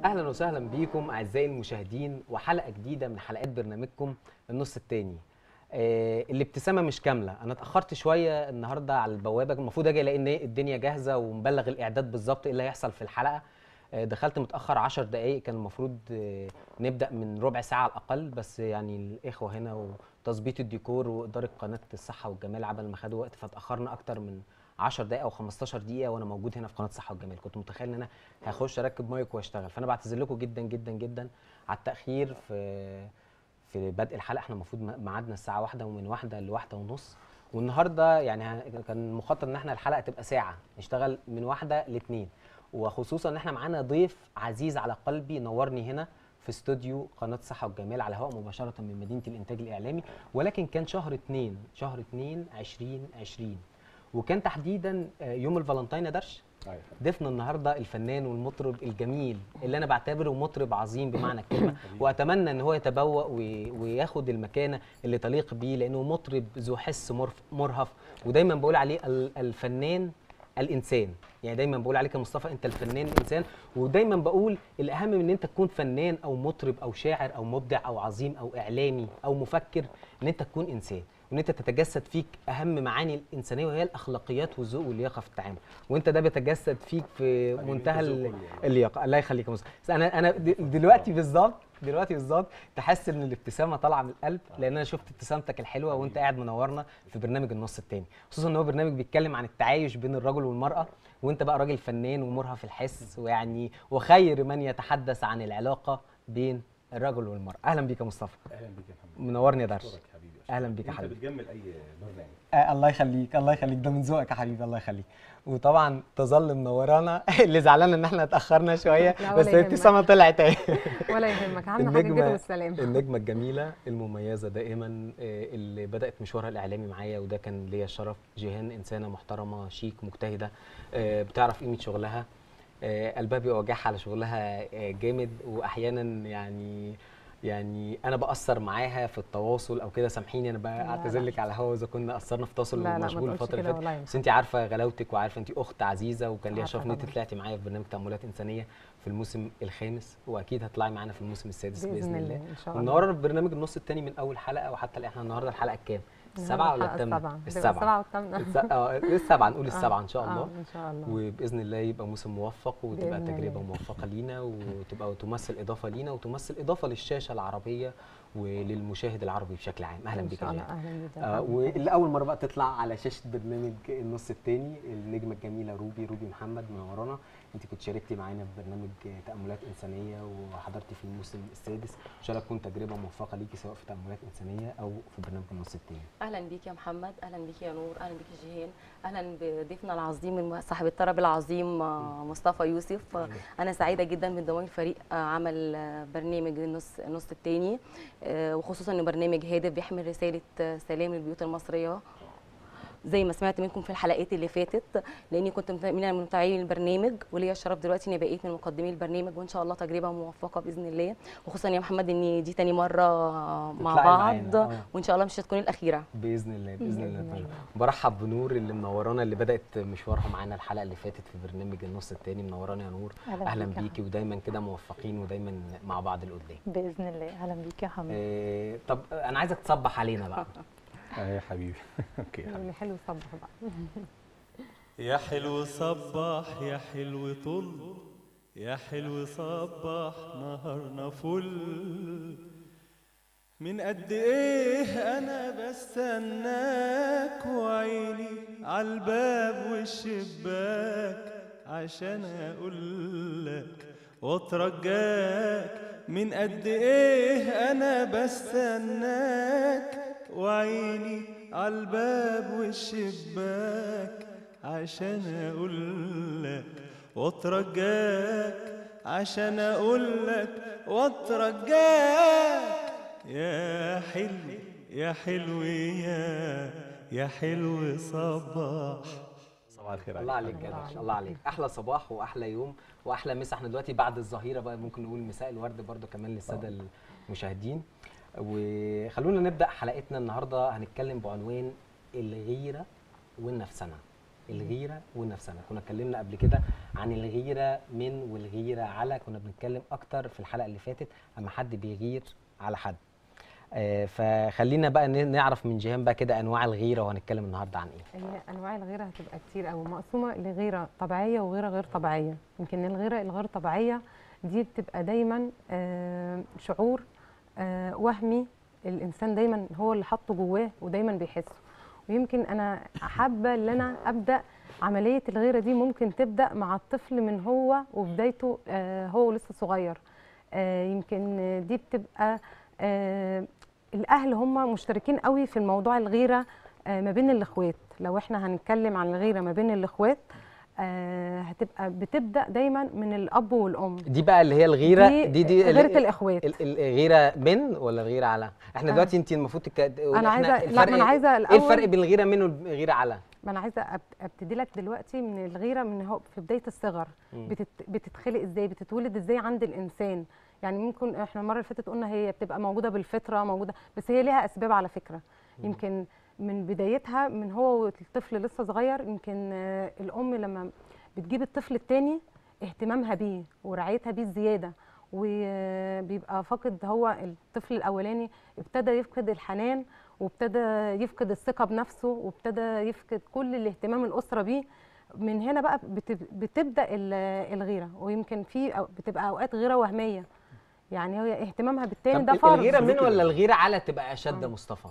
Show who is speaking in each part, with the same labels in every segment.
Speaker 1: اهلا وسهلا بيكم اعزائي المشاهدين وحلقه جديده من حلقات برنامجكم النص التاني آه الابتسامه مش كامله انا اتاخرت شويه النهارده على البوابه المفروض اجي الاقي ان الدنيا جاهزه ومبلغ الاعداد بالظبط ايه اللي هيحصل في الحلقه آه دخلت متاخر 10 دقائق كان المفروض آه نبدا من ربع ساعه على الاقل بس يعني الاخوه هنا وتظبيط الديكور واداره قناه الصحه والجمال عبل ما خدوا وقت فاتاخرنا اكتر من 10 دقائق او 15 دقيقه وانا موجود هنا في قناه الصحه والجمال كنت متخيل ان انا هخش اركب مايك واشتغل فانا بعتذر لكم جدا جدا جدا على التاخير في في بدء الحلقه احنا المفروض ميعادنا الساعه واحدة ومن واحدة لواحدة ونص والنهارده يعني ه- كان مخطط ان احنا الحلقه تبقى ساعه نشتغل من واحدة لاتنين وخصوصا ان احنا معانا ضيف عزيز على قلبي نورني هنا في استوديو قناه الصحه والجمال على هواء مباشره من مدينه الانتاج الاعلامي ولكن كان شهر اتنين شهر اتنين 2020 وكان تحديدا آه، يوم الفالنتين يا درش
Speaker 2: أيوة.
Speaker 1: ضيفنا النهارده الفنان والمطرب الجميل اللي انا بعتبره مطرب عظيم بمعنى الكلمه واتمنى ان هو يتبوأ وي- وياخد المكانه اللي تليق بيه لانه مطرب ذو حس مرف- مرهف ودايما بقول عليه ال- الفنان الانسان يعني دايما بقول عليك يا مصطفى انت الفنان الانسان ودايما بقول الاهم من ان انت تكون فنان او مطرب او شاعر او مبدع او عظيم او اعلامي او مفكر ان انت تكون انسان وان انت تتجسد فيك اهم معاني الانسانيه وهي الاخلاقيات والذوق واللياقه في التعامل وانت ده بيتجسد فيك في
Speaker 2: حبيبي،
Speaker 1: منتهى
Speaker 2: أنت ذوق
Speaker 1: ال-
Speaker 2: كله والله.
Speaker 1: اللياقه الله يخليك يا مصطفى بس انا انا د- دلوقتي بالظبط دلوقتي بالظبط تحس ان الابتسامه طالعه من القلب لان انا شفت ابتسامتك الحلوه وانت قاعد منورنا في برنامج النص التاني خصوصا ان هو برنامج بيتكلم عن التعايش بين الرجل والمراه وانت بقى راجل فنان ومرهف الحس ويعني وخير من يتحدث عن العلاقه بين الرجل والمراه اهلا بيك يا مصطفى
Speaker 2: اهلا بيك يا محمد
Speaker 1: منورني يا درش
Speaker 2: أشكرك حبيبي
Speaker 1: أهلا بيك يا
Speaker 2: انت
Speaker 1: حبيبي.
Speaker 2: بتجمل اي برنامج
Speaker 1: آه الله يخليك الله يخليك ده من ذوقك يا حبيبي الله يخليك وطبعا تظل منورانا اللي زعلان ان احنا اتاخرنا شويه
Speaker 3: لا
Speaker 1: بس
Speaker 3: ولا
Speaker 1: الابتسامه طلعت اهي
Speaker 3: ولا يهمك اهم حاجه
Speaker 1: النجمة
Speaker 3: كده والسلام
Speaker 1: النجمة الجميلة المميزة دائما آه، اللي بدأت مشوارها الإعلامي معايا وده كان ليا الشرف جيهان إنسانة محترمة شيك مجتهدة آه، بتعرف قيمة شغلها آه، قلبها بيبقى وجعها على شغلها آه، جامد وأحيانا يعني يعني انا باثر معاها في التواصل او كده سامحيني انا
Speaker 3: لا،
Speaker 1: بعتذر
Speaker 3: لا.
Speaker 1: لك على هوا اذا كنا قصرنا في التواصل
Speaker 3: لا لا ما
Speaker 1: ومشغول
Speaker 3: تقولش
Speaker 1: الفتره اللي
Speaker 3: كده
Speaker 1: فاتت
Speaker 3: والله
Speaker 1: بس انت عارفه غلاوتك وعارفه انت اخت عزيزه وكان ليا
Speaker 3: عارفة
Speaker 1: شرف ان انت
Speaker 3: طبعاً.
Speaker 1: طلعتي معايا في برنامج تاملات انسانيه في الموسم الخامس واكيد هطلعي معانا في الموسم السادس باذن,
Speaker 3: باذن الله
Speaker 1: الله
Speaker 3: ان شاء الله
Speaker 1: والنهارده في برنامج النص الثاني من اول حلقه وحتى احنا النهارده الحلقه الكام؟ السبعه ولا الثامنه؟
Speaker 3: السبعه
Speaker 1: السبعه
Speaker 3: السبعه والثامنه
Speaker 1: الس- اه السبعه نقول السبعه ان شاء الله
Speaker 3: ان شاء الله
Speaker 1: وباذن الله يبقى موسم موفق وتبقى
Speaker 3: بإذن
Speaker 1: تجربه
Speaker 3: الله.
Speaker 1: موفقه لينا وتبقى تمثل اضافه لينا وتمثل اضافه للشاشه العربيه وللمشاهد العربي بشكل عام اهلا
Speaker 3: ان
Speaker 1: بك
Speaker 3: شاء
Speaker 1: يا
Speaker 3: الله
Speaker 1: جهاد.
Speaker 3: اهلا بك يا
Speaker 1: آه
Speaker 3: حبيبي.
Speaker 1: واللي اول مره بقى تطلع على شاشه برنامج النص الثاني النجمه الجميله روبي روبي محمد منورانا انت كنت شاركتي معانا في برنامج تاملات انسانيه وحضرتي في الموسم السادس ان شاء الله تكون تجربه موفقه ليكي سواء في تاملات انسانيه او في برنامج النص الثاني
Speaker 4: اهلا بيك يا محمد اهلا بيك يا نور اهلا بيك يا جيهان اهلا بضيفنا العظيم الم- صاحب الطرب العظيم آه، مصطفى يوسف آه، انا سعيده جدا بانضمامي لفريق آه، عمل آه، برنامج النص النص الثاني وخصوصا انه برنامج هادف بيحمل رساله آه، سلام للبيوت المصريه زي ما سمعت منكم في الحلقات اللي فاتت لاني كنت مت- من المتابعين البرنامج وليا الشرف دلوقتي اني بقيت من مقدمي البرنامج وان شاء الله تجربه موفقه باذن الله وخصوصا يا محمد ان دي تاني مره مع
Speaker 1: تطلعي
Speaker 4: بعض
Speaker 1: معانا، آه.
Speaker 4: وان شاء الله مش هتكون الاخيره
Speaker 1: باذن الله باذن الله
Speaker 3: بإذن
Speaker 1: طيب.
Speaker 3: الله.
Speaker 1: برحب بنور اللي منورانا اللي بدات مشوارها معانا الحلقه اللي فاتت في برنامج النص الثاني منورانا يا نور
Speaker 5: أهلا
Speaker 1: اهلا
Speaker 5: بيك يا
Speaker 1: بيكي ودايما كده موفقين ودايما مع بعض لقدام
Speaker 5: باذن الله اهلا بيك يا حمد
Speaker 1: إيه طب انا عايزك تصبح علينا بقى
Speaker 2: اه يا حبيبي اوكي يا حبيبي
Speaker 3: اللي حلو صبح بقى
Speaker 6: يا حلو صبح يا حلو طل يا حلو صبح نهارنا فل من قد ايه انا بستناك وعيني عالباب والشباك عشان اقولك واترجاك من قد ايه انا بستناك وعيني عالباب والشباك عشان اقولك واترجاك عشان اقولك واترجاك يا حلو يا حلو يا يا حلو صباح
Speaker 2: صباح الخير
Speaker 1: الله عليك يا درش الله عليك احلى صباح واحلى يوم واحلى مسا احنا دلوقتي بعد الظهيره بقى ممكن نقول مساء الورد برضو كمان للساده المشاهدين وخلونا نبدا حلقتنا النهارده هنتكلم بعنوان الغيره والنفسنه الغيره والنفسنه كنا اتكلمنا قبل كده عن الغيره من والغيره على كنا بنتكلم اكتر في الحلقه اللي فاتت اما حد بيغير على حد آه، فخلينا بقى ن- نعرف من جيهان بقى كده انواع الغيره وهنتكلم النهارده عن ايه
Speaker 3: هي انواع الغيره هتبقى كتير قوي مقسومه لغيره طبيعيه وغيره غير طبيعيه يمكن الغيره الغير طبيعيه دي بتبقى دايما آه، شعور آه، وهمي الانسان دايما هو اللي حاطه جواه ودايما بيحسه ويمكن انا حابه ان انا ابدا عمليه الغيره دي ممكن تبدا مع الطفل من هو وبدايته آه، هو لسه صغير آه، يمكن دي بتبقى آه، الاهل هم مشتركين قوي في الموضوع الغيره آه، ما بين الاخوات لو احنا هنتكلم عن الغيره ما بين الاخوات آه، هتبقى بتبدا دايما من الاب والام
Speaker 1: دي بقى اللي هي الغيره دي دي,
Speaker 3: غيره الاخوات
Speaker 1: ال- ال- الغيره من ولا الغيره على احنا
Speaker 3: آه.
Speaker 1: دلوقتي انت المفروض تك...
Speaker 3: انا عايزه لا ما انا عايزه
Speaker 1: ايه
Speaker 3: الاول
Speaker 1: الفرق بين الغيره من والغيره على
Speaker 3: ما انا عايزه أب- ابتدي لك دلوقتي من الغيره من هو في بدايه الصغر
Speaker 1: مم.
Speaker 3: بتت... بتتخلق ازاي بتتولد ازاي عند الانسان يعني ممكن احنا المره اللي فاتت قلنا هي بتبقى موجوده بالفطره موجوده بس هي ليها اسباب على فكره يمكن من بدايتها من هو والطفل لسه صغير يمكن آه، الام لما بتجيب الطفل التاني اهتمامها بيه ورعايتها بيه زياده وبيبقى فاقد هو الطفل الاولاني ابتدى يفقد الحنان وابتدى يفقد الثقه بنفسه وابتدى يفقد كل الاهتمام الاسره بيه من هنا بقى بت- بتبدا ال- الغيره ويمكن في أو- بتبقى اوقات غيره وهميه يعني هي اهتمامها بالتاني ده
Speaker 1: طب
Speaker 3: فرض
Speaker 1: الغيره من
Speaker 2: سلوك
Speaker 1: ولا
Speaker 2: ال-
Speaker 1: الغيره على تبقى اشد
Speaker 3: آه.
Speaker 1: مصطفى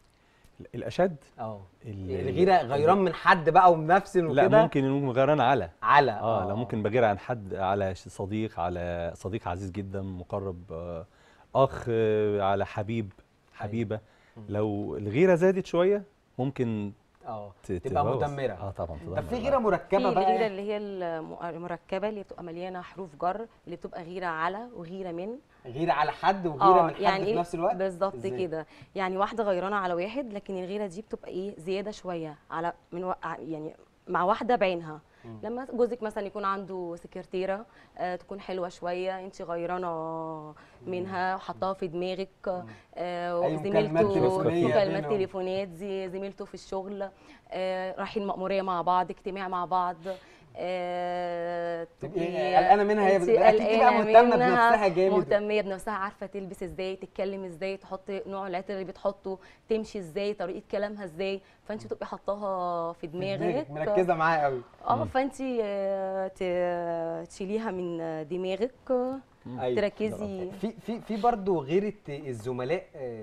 Speaker 2: الاشد
Speaker 1: اه
Speaker 2: ال-
Speaker 1: الغيره غيران من حد بقى ومنفسن
Speaker 2: لا
Speaker 1: وكده
Speaker 2: ممكن يكون غيران على
Speaker 1: على
Speaker 2: اه لا ممكن بغير عن حد على ش- صديق على صديق عزيز جدا مقرب آه اخ آه على حبيب حبيبه
Speaker 1: مم.
Speaker 2: لو الغيره زادت شويه ممكن
Speaker 1: اه
Speaker 2: ت-
Speaker 1: تبقى
Speaker 2: تبوظ.
Speaker 1: مدمره
Speaker 2: اه طبعا
Speaker 1: طب في
Speaker 2: تدمر.
Speaker 1: غيره
Speaker 4: في
Speaker 1: مركبه
Speaker 4: الغيره
Speaker 1: بقى
Speaker 4: اللي هي الم- المركبه اللي بتبقى مليانه حروف جر اللي بتبقى غيره على وغيره من
Speaker 1: غيره على حد وغيره من حد
Speaker 4: يعني
Speaker 1: في
Speaker 4: إيه؟
Speaker 1: نفس الوقت
Speaker 4: بالظبط
Speaker 1: إزاي؟
Speaker 4: كده يعني واحده غيرانه على واحد لكن الغيره دي بتبقى ايه زياده شويه على من و... ع- يعني مع واحده بعينها
Speaker 1: مم.
Speaker 4: لما جوزك مثلا يكون عنده سكرتيره آه تكون حلوه شويه انت غيرانه منها وحطاها في دماغك آه
Speaker 1: أي مكالمات
Speaker 4: وزميلته
Speaker 1: تليفونية
Speaker 4: مكالمات
Speaker 1: بينهم.
Speaker 4: تليفونات زي زميلته في الشغل آه رايحين مأمورية مع بعض اجتماع مع بعض آه
Speaker 1: تبقي قلقانه منها هي
Speaker 4: انت
Speaker 1: بتبقى اكيد بقى
Speaker 4: قلقانة
Speaker 1: مهتمه
Speaker 4: منها،
Speaker 1: بنفسها جامد
Speaker 4: مهتميه بنفسها عارفه تلبس ازاي تتكلم ازاي تحط نوع العطر اللي بتحطه تمشي ازاي طريقه كلامها ازاي فانت بتبقي حطاها في دماغك
Speaker 1: مركزه معاها قوي
Speaker 4: اه فانت آه، ت- تشيليها من دماغك
Speaker 1: أيوة.
Speaker 4: تركزي
Speaker 1: في في في برضه غيره الزملاء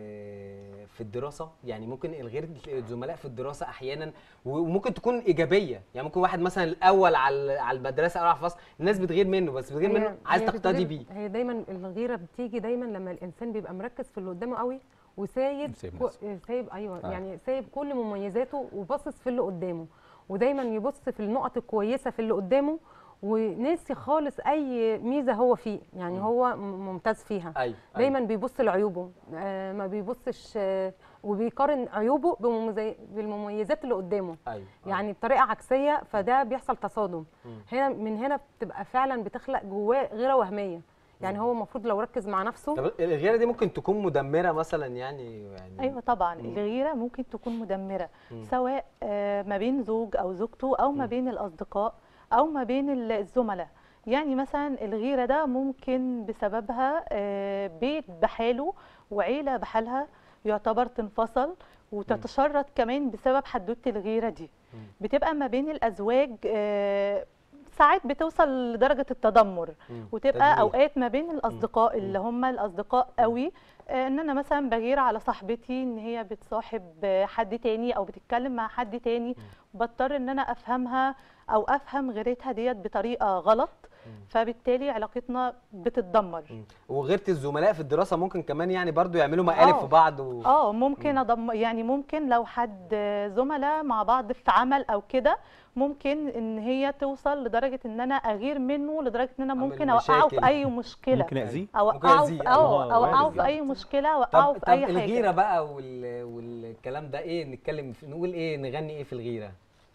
Speaker 1: آه، في الدراسه يعني ممكن غيره الزملاء في الدراسه احيانا وممكن تكون ايجابيه يعني ممكن واحد مثلا الاول على على المدرسه او على الفصل الناس بتغير منه بس بتغير
Speaker 3: هي-
Speaker 1: منه عايز
Speaker 3: هي
Speaker 1: تقتدي
Speaker 3: بتغير-
Speaker 1: بيه
Speaker 3: هي دايما الغيره بتيجي دايما لما الانسان بيبقى مركز في اللي قدامه قوي وسايب
Speaker 2: سايب
Speaker 3: كو-
Speaker 2: نفسه.
Speaker 3: سايب ايوه
Speaker 2: آه.
Speaker 3: يعني سايب كل مميزاته وباصص في اللي قدامه ودايما يبص في النقط الكويسه في اللي قدامه وناسي خالص اي ميزه هو فيه يعني هو م- ممتاز فيها
Speaker 1: ايوه
Speaker 3: دايما بيبص لعيوبه آه ما بيبصش آه وبيقارن عيوبه بمميزي- بالمميزات اللي قدامه
Speaker 1: ايوه
Speaker 3: يعني بطريقه عكسيه فده بيحصل تصادم
Speaker 1: مم.
Speaker 3: هنا من هنا بتبقى فعلا بتخلق جواه غيره وهميه يعني هو المفروض لو ركز مع نفسه
Speaker 1: طب الغيره دي ممكن تكون مدمره مثلا يعني يعني
Speaker 5: ايوه طبعا
Speaker 1: مم.
Speaker 5: الغيره ممكن تكون مدمره
Speaker 1: مم.
Speaker 5: سواء آه، ما بين زوج او زوجته او ما
Speaker 1: مم.
Speaker 5: بين الاصدقاء او ما بين ال- الزملاء يعني مثلا الغيره ده ممكن بسببها آه، بيت بحاله وعيله بحالها يعتبر تنفصل وتتشرد كمان بسبب حدوته الغيره دي
Speaker 1: مم.
Speaker 5: بتبقى ما بين الازواج آه، ساعات بتوصل لدرجه التدمر
Speaker 1: مم.
Speaker 5: وتبقى
Speaker 1: تدمير.
Speaker 5: اوقات ما بين الاصدقاء اللي هم الاصدقاء قوي آه، ان انا مثلا بغير على صاحبتي ان هي بتصاحب آه، حد تاني او بتتكلم مع حد تاني بضطر ان انا افهمها او افهم غيرتها ديت بطريقه غلط فبالتالي علاقتنا بتتدمر
Speaker 1: مم. وغيره الزملاء في الدراسه ممكن كمان يعني برضو يعملوا مقالب
Speaker 5: آه.
Speaker 1: في بعض و...
Speaker 5: اه ممكن أضم يعني ممكن لو حد آه، زملاء مع بعض في عمل او كده ممكن ان هي توصل لدرجه ان انا اغير منه لدرجه ان انا
Speaker 1: أعمل
Speaker 5: ممكن اوقعه في
Speaker 1: مشاكل.
Speaker 5: اي مشكله
Speaker 2: ممكن اذيه
Speaker 5: او
Speaker 1: ممكن
Speaker 5: اوقعه
Speaker 1: يأذيه،
Speaker 5: في
Speaker 1: أيوة.
Speaker 5: اه اوقعه
Speaker 2: وارد
Speaker 5: في اي مشكله
Speaker 1: طب
Speaker 5: اوقعه
Speaker 1: طب
Speaker 5: في اي
Speaker 1: الغيره
Speaker 5: حاجه
Speaker 1: بقى وال... والكلام ده ايه نتكلم في... نقول ايه نغني ايه في الغيره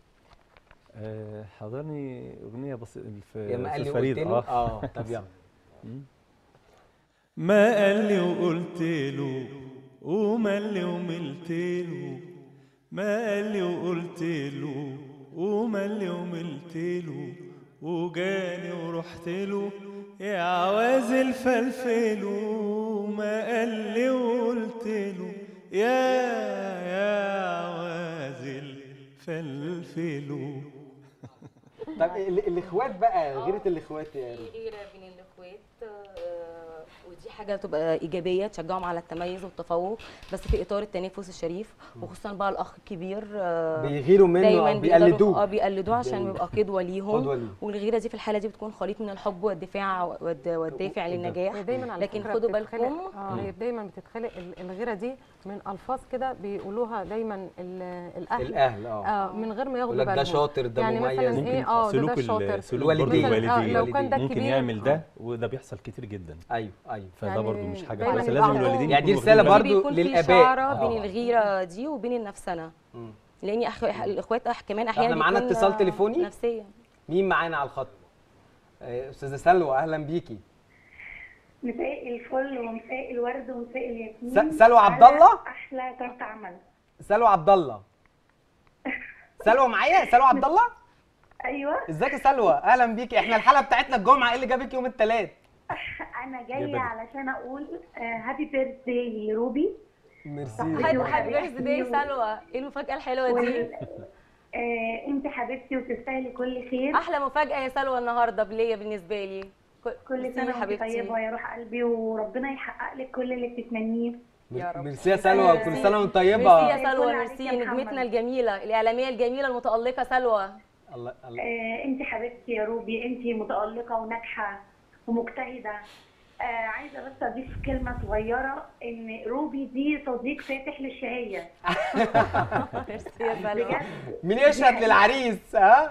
Speaker 2: آه حضرني اغنيه بس في
Speaker 1: يا ما قال لي
Speaker 2: أستاذ فريد
Speaker 1: قلت له اه طب يلا
Speaker 6: ما قال لي وقلت له ومال لي وملت له ما قال لي وقلت له وملي وملتله وجاني ورحت له يا عواز الفلفل وما قال لي وقلت له يا يا عواز الفلفل
Speaker 1: طب ال- الاخوات بقى غيره الاخوات يا ريت.
Speaker 4: غيرة بين الاخوات آه، ودي حاجه تبقى ايجابيه تشجعهم على التميز والتفوق بس في اطار التنافس الشريف وخصوصا بقى الاخ الكبير آه،
Speaker 1: بيغيروا منه
Speaker 4: دايما
Speaker 1: او
Speaker 4: بيقدروا- اه
Speaker 1: بيقلدوه
Speaker 4: بيقلدوه عشان
Speaker 1: بي-
Speaker 4: يبقى قدوه ليهم
Speaker 1: قدوة ليه.
Speaker 4: والغيره دي في الحاله دي بتكون خليط من الحب والدفاع والد- والدافع
Speaker 1: وده.
Speaker 4: للنجاح
Speaker 3: هي دايما على
Speaker 4: لكن
Speaker 3: فكرة
Speaker 4: خدوا
Speaker 3: بتتخلق-
Speaker 4: بالكم
Speaker 3: اه هي دايما بتتخلق ال- الغيره دي من الفاظ كده بيقولوها دايما ال- الاهل
Speaker 1: الاهل اه
Speaker 3: اه من غير ما ياخدوا
Speaker 1: يقول لك ده
Speaker 3: بالهم
Speaker 1: شاطر ده
Speaker 3: يعني
Speaker 1: مميز
Speaker 3: مثلا
Speaker 2: ممكن
Speaker 3: ايه اه ده
Speaker 2: سلوك
Speaker 3: ده الشاطر
Speaker 2: ال- سلوك برضه
Speaker 1: الوالدين.
Speaker 3: مثلاً، آه،
Speaker 2: الوالدين
Speaker 3: لو كان ده
Speaker 2: ممكن
Speaker 3: الكبير،
Speaker 2: يعمل
Speaker 3: آه.
Speaker 2: ده وده بيحصل كتير جدا
Speaker 1: ايوه ايوه
Speaker 2: فده
Speaker 3: يعني
Speaker 2: برضه مش حاجه
Speaker 3: دايماً
Speaker 2: كويسه
Speaker 3: يبقى
Speaker 2: لازم
Speaker 3: هو-
Speaker 2: الوالدين
Speaker 1: يعني دي
Speaker 2: يكونوا
Speaker 1: رسالة
Speaker 2: واخدين
Speaker 1: برضو
Speaker 4: بيكون في
Speaker 1: للآباء.
Speaker 4: شعره بين
Speaker 1: آه.
Speaker 4: الغيره دي وبين النفسنه
Speaker 1: مم.
Speaker 4: لان أخ... الاخوات أح... كمان احيانا
Speaker 1: معانا
Speaker 4: بيكون،
Speaker 1: اتصال
Speaker 4: آه،
Speaker 1: تليفوني؟
Speaker 4: نفسيا
Speaker 1: مين معانا على الخط آه، استاذه سلوى اهلا بيكي
Speaker 7: مساء الفل ومساء الورد ومساء الياسمين
Speaker 1: س- سلوى عبد
Speaker 7: على
Speaker 1: الله؟
Speaker 7: احلى طرف عمل
Speaker 1: سلوى عبد الله سلوى معايا سلوى عبد الله
Speaker 7: ايوه
Speaker 1: ازيك يا سلوى اهلا بيكي احنا الحلقه بتاعتنا الجمعه ايه اللي جابك يوم الثلاث
Speaker 7: انا
Speaker 2: يا بدر.
Speaker 7: جايه علشان اقول هابي بيرثداي لروبي
Speaker 1: ميرسي
Speaker 7: أيوة.
Speaker 4: هابي بيرث داي سلوى ايه المفاجاه الحلوه دي
Speaker 7: وال- آه، انت حبيبتي وتستاهلي كل خير
Speaker 4: احلى مفاجاه يا سلوى النهارده بليا بالنسبه لي ك-
Speaker 7: كل
Speaker 4: ميرسي
Speaker 7: سنه
Speaker 4: يا
Speaker 7: وانت
Speaker 4: حبيبتي
Speaker 7: طيبه يا روح قلبي وربنا يحقق لك كل اللي بتتمنيه
Speaker 4: يا رب.
Speaker 1: ميرسي يا سلوى وكل سنه وانت طيبه
Speaker 4: ميرسي يا
Speaker 7: الفل
Speaker 4: سلوى
Speaker 7: عليك
Speaker 4: ميرسي
Speaker 7: يا محمد.
Speaker 4: نجمتنا الجميله الاعلاميه الجميله المتالقه سلوى
Speaker 1: الله الله
Speaker 7: آه، انت حبيبتي يا روبي انت متالقه وناجحه ومجتهده آه عايزه بس اضيف كلمه صغيره ان روبي دي صديق فاتح للشهيه
Speaker 4: ميرسي يا سلوى
Speaker 7: بجد
Speaker 1: مين يشهد للعريس ها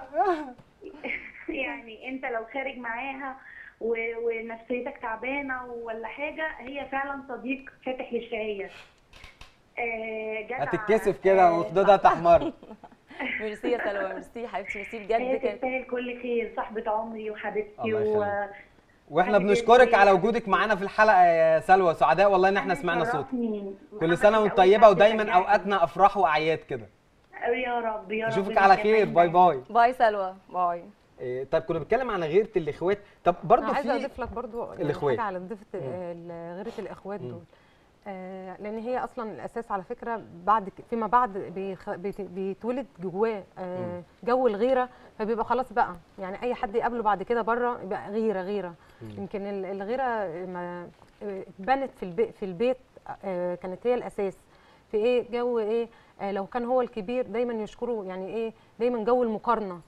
Speaker 7: يعني انت لو خارج معاها و- ونفسيتك تعبانه ولا حاجه هي فعلا صديق فاتح للشهيه آه، جدعة.
Speaker 1: هتتكسف كده
Speaker 7: آه،
Speaker 1: وخدودها تحمر
Speaker 4: ميرسي يا سلوى ميرسي يا حبيبتي ميرسي
Speaker 7: هي
Speaker 4: بجد كده
Speaker 7: تستاهل كل خير صاحبة عمري وحبيبتي
Speaker 1: الله
Speaker 7: و...
Speaker 1: يخليك. واحنا
Speaker 7: حبيبتي.
Speaker 1: بنشكرك على وجودك معانا في الحلقه يا سلوى سعداء والله ان احنا سمعنا صوتك
Speaker 7: شرفني.
Speaker 1: كل سنه وانت طيبه ودايما اوقاتنا افراح واعياد كده
Speaker 7: يا رب يا رب
Speaker 1: نشوفك على خير باي باي
Speaker 4: باي سلوى باي
Speaker 1: إيه، طيب كنا بنتكلم عن غيره الاخوات طب برضو
Speaker 3: انا عايزه
Speaker 1: في
Speaker 3: اضيف لك برضو يعني
Speaker 1: الإخوات.
Speaker 3: حاجه على ضيفه ال- غيره الاخوات دول آه لان هي اصلا الاساس على فكره بعد ك- فيما بعد بيخ- بيت- بيتولد جواه آه جو الغيره فبيبقى خلاص بقى يعني اي حد يقابله بعد كده بره يبقى غيره غيره يمكن ال- الغيره ما اتبنت في البيت في البيت آه كانت هي الاساس في ايه جو ايه آه لو كان هو الكبير دايما يشكره يعني ايه دايما جو المقارنه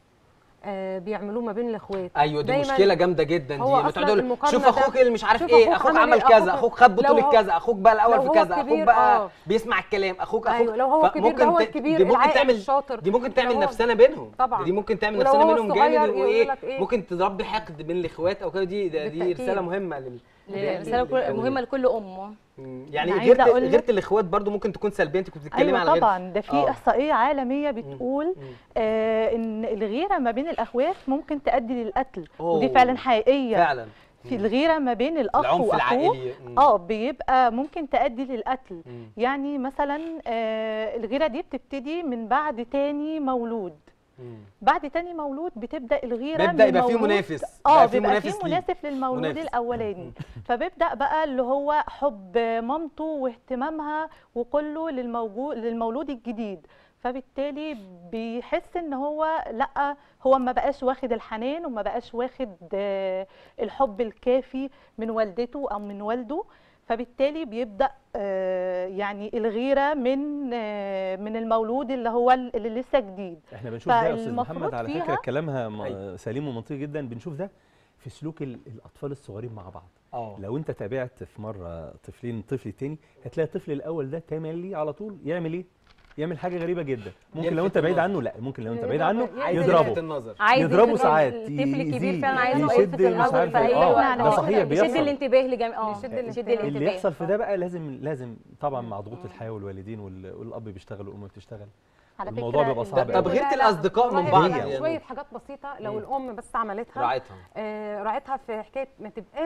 Speaker 3: آه بيعملوه ما بين الاخوات
Speaker 1: ايوه دي
Speaker 3: دايماً
Speaker 1: مشكله جامده جدا دي
Speaker 3: هو
Speaker 1: ما
Speaker 3: أصلاً
Speaker 1: تقعدوا يقولوا
Speaker 3: المقارنة
Speaker 1: شوف
Speaker 3: ده-
Speaker 1: اخوك اللي مش عارف
Speaker 3: شوف
Speaker 1: ايه
Speaker 3: أخوك
Speaker 1: اخوك
Speaker 3: عمل
Speaker 1: عمل
Speaker 3: إيه،
Speaker 1: كذا
Speaker 3: أخوك-
Speaker 1: اخوك خد
Speaker 3: لو
Speaker 1: بطوله
Speaker 3: هو-
Speaker 1: كذا اخوك بقى
Speaker 3: لو
Speaker 1: الاول
Speaker 3: هو
Speaker 1: في كذا اخوك
Speaker 3: الكبير،
Speaker 1: بقى
Speaker 3: آه.
Speaker 1: بيسمع الكلام اخوك اخوك
Speaker 3: ايوه لو هو الكبير ده
Speaker 1: فممكن
Speaker 3: هو
Speaker 1: ت-
Speaker 3: الكبير
Speaker 1: دي ممكن
Speaker 3: العاقل
Speaker 1: تعمل
Speaker 3: الشاطر
Speaker 1: دي ممكن تعمل
Speaker 3: لو هو-
Speaker 1: نفسنا بينهم
Speaker 3: طبعاً.
Speaker 1: دي ممكن تعمل
Speaker 3: ولو
Speaker 1: نفسنا
Speaker 3: هو
Speaker 1: بينهم
Speaker 3: الصغير
Speaker 1: جامد
Speaker 3: يقول
Speaker 1: وايه
Speaker 3: لك إيه؟
Speaker 1: ممكن تربي حقد بين الاخوات او كده دي ده- دي
Speaker 3: بالتأكيد.
Speaker 1: رساله مهمه لل
Speaker 4: رساله كل- مهمه لكل ام
Speaker 1: مم. يعني
Speaker 5: أنا
Speaker 1: غيرت
Speaker 5: عايزة أقول لك-
Speaker 1: غيرت الاخوات برضو ممكن تكون سلبيه انت كنت بتتكلمي
Speaker 5: ايوه
Speaker 1: على غير
Speaker 5: طبعا ده في
Speaker 1: آه.
Speaker 5: احصائيه عالميه بتقول
Speaker 1: مم.
Speaker 5: آه ان الغيره ما بين الاخوات ممكن تؤدي للقتل ودي
Speaker 1: أوه.
Speaker 5: فعلا حقيقيه
Speaker 1: فعلا
Speaker 5: في الغيره ما بين الاخ
Speaker 1: العنف
Speaker 5: واخوه
Speaker 1: العائلي مم.
Speaker 5: اه بيبقى ممكن تؤدي للقتل
Speaker 1: مم.
Speaker 5: يعني مثلا آه الغيره دي بتبتدي من بعد تاني مولود
Speaker 1: مم.
Speaker 5: بعد تاني مولود بتبدا الغيره
Speaker 1: بيبدأ
Speaker 5: من
Speaker 1: يبقى فيه
Speaker 5: مولود-
Speaker 1: منافس،
Speaker 5: اه
Speaker 1: بقى فيه
Speaker 5: بيبقى
Speaker 1: منافس
Speaker 5: فيه
Speaker 1: ليه.
Speaker 5: منافس للمولود
Speaker 1: منافس.
Speaker 5: الاولاني فبيبدا بقى اللي هو حب مامته واهتمامها وكله للموجود للمولود الجديد فبالتالي بيحس ان هو لا هو ما بقاش واخد الحنان وما بقاش واخد آه، الحب الكافي من والدته او من والده فبالتالي بيبدا آه، يعني الغيره من آه، من المولود اللي هو اللي لسه جديد
Speaker 2: احنا بنشوف ده يا استاذ
Speaker 5: فالمفروض
Speaker 2: محمد على فكره
Speaker 5: فيها-
Speaker 2: كلامها م-
Speaker 1: أيوة.
Speaker 2: سليم ومنطقي جدا بنشوف ده في سلوك ال- الاطفال الصغيرين مع بعض
Speaker 1: اه
Speaker 2: لو انت تابعت في مره طفلين طفل تاني هتلاقي الطفل الاول ده تملي على طول يعمل ايه يعمل حاجه غريبه جدا ممكن لو
Speaker 1: يلفت
Speaker 2: انت بعيد
Speaker 1: النظر.
Speaker 2: عنه لا ممكن لو انت بعيد
Speaker 3: يضرب-
Speaker 2: عنه
Speaker 3: عايز
Speaker 1: يلفت
Speaker 2: يضربه
Speaker 1: النظر
Speaker 4: عايز
Speaker 2: يضربه
Speaker 4: يلفت-
Speaker 2: ساعات
Speaker 4: الطفل الكبير
Speaker 2: يأذيه،
Speaker 4: فعلا عايز
Speaker 2: يشد
Speaker 4: يلفت
Speaker 2: مش
Speaker 4: النظر
Speaker 2: عارف
Speaker 4: في
Speaker 2: إيه.
Speaker 4: اي
Speaker 2: آه،
Speaker 4: وقت
Speaker 2: ده صحيح
Speaker 4: يشد
Speaker 2: بيحصل
Speaker 4: الانتباه لجميع اه
Speaker 3: يشد
Speaker 4: يشد
Speaker 3: الانتباه.
Speaker 2: اللي
Speaker 4: الانتباه
Speaker 2: يحصل في ده بقى لازم لازم طبعا مع ضغوط الحياه والوالدين وال- والاب بيشتغل والام بتشتغل
Speaker 5: على
Speaker 2: الموضوع
Speaker 5: فكرة
Speaker 2: بيبقى
Speaker 5: ال-
Speaker 2: صعب
Speaker 1: طب
Speaker 2: أوي.
Speaker 1: غيرة
Speaker 3: لا، لا،
Speaker 1: الأصدقاء من
Speaker 3: شوية-
Speaker 1: بعض
Speaker 3: لا،
Speaker 1: يعني.
Speaker 3: شويه حاجات بسيطه لو
Speaker 1: مم.
Speaker 3: الام بس عملتها
Speaker 1: راعتها
Speaker 3: آه راعتها في حكايه ما تبقاش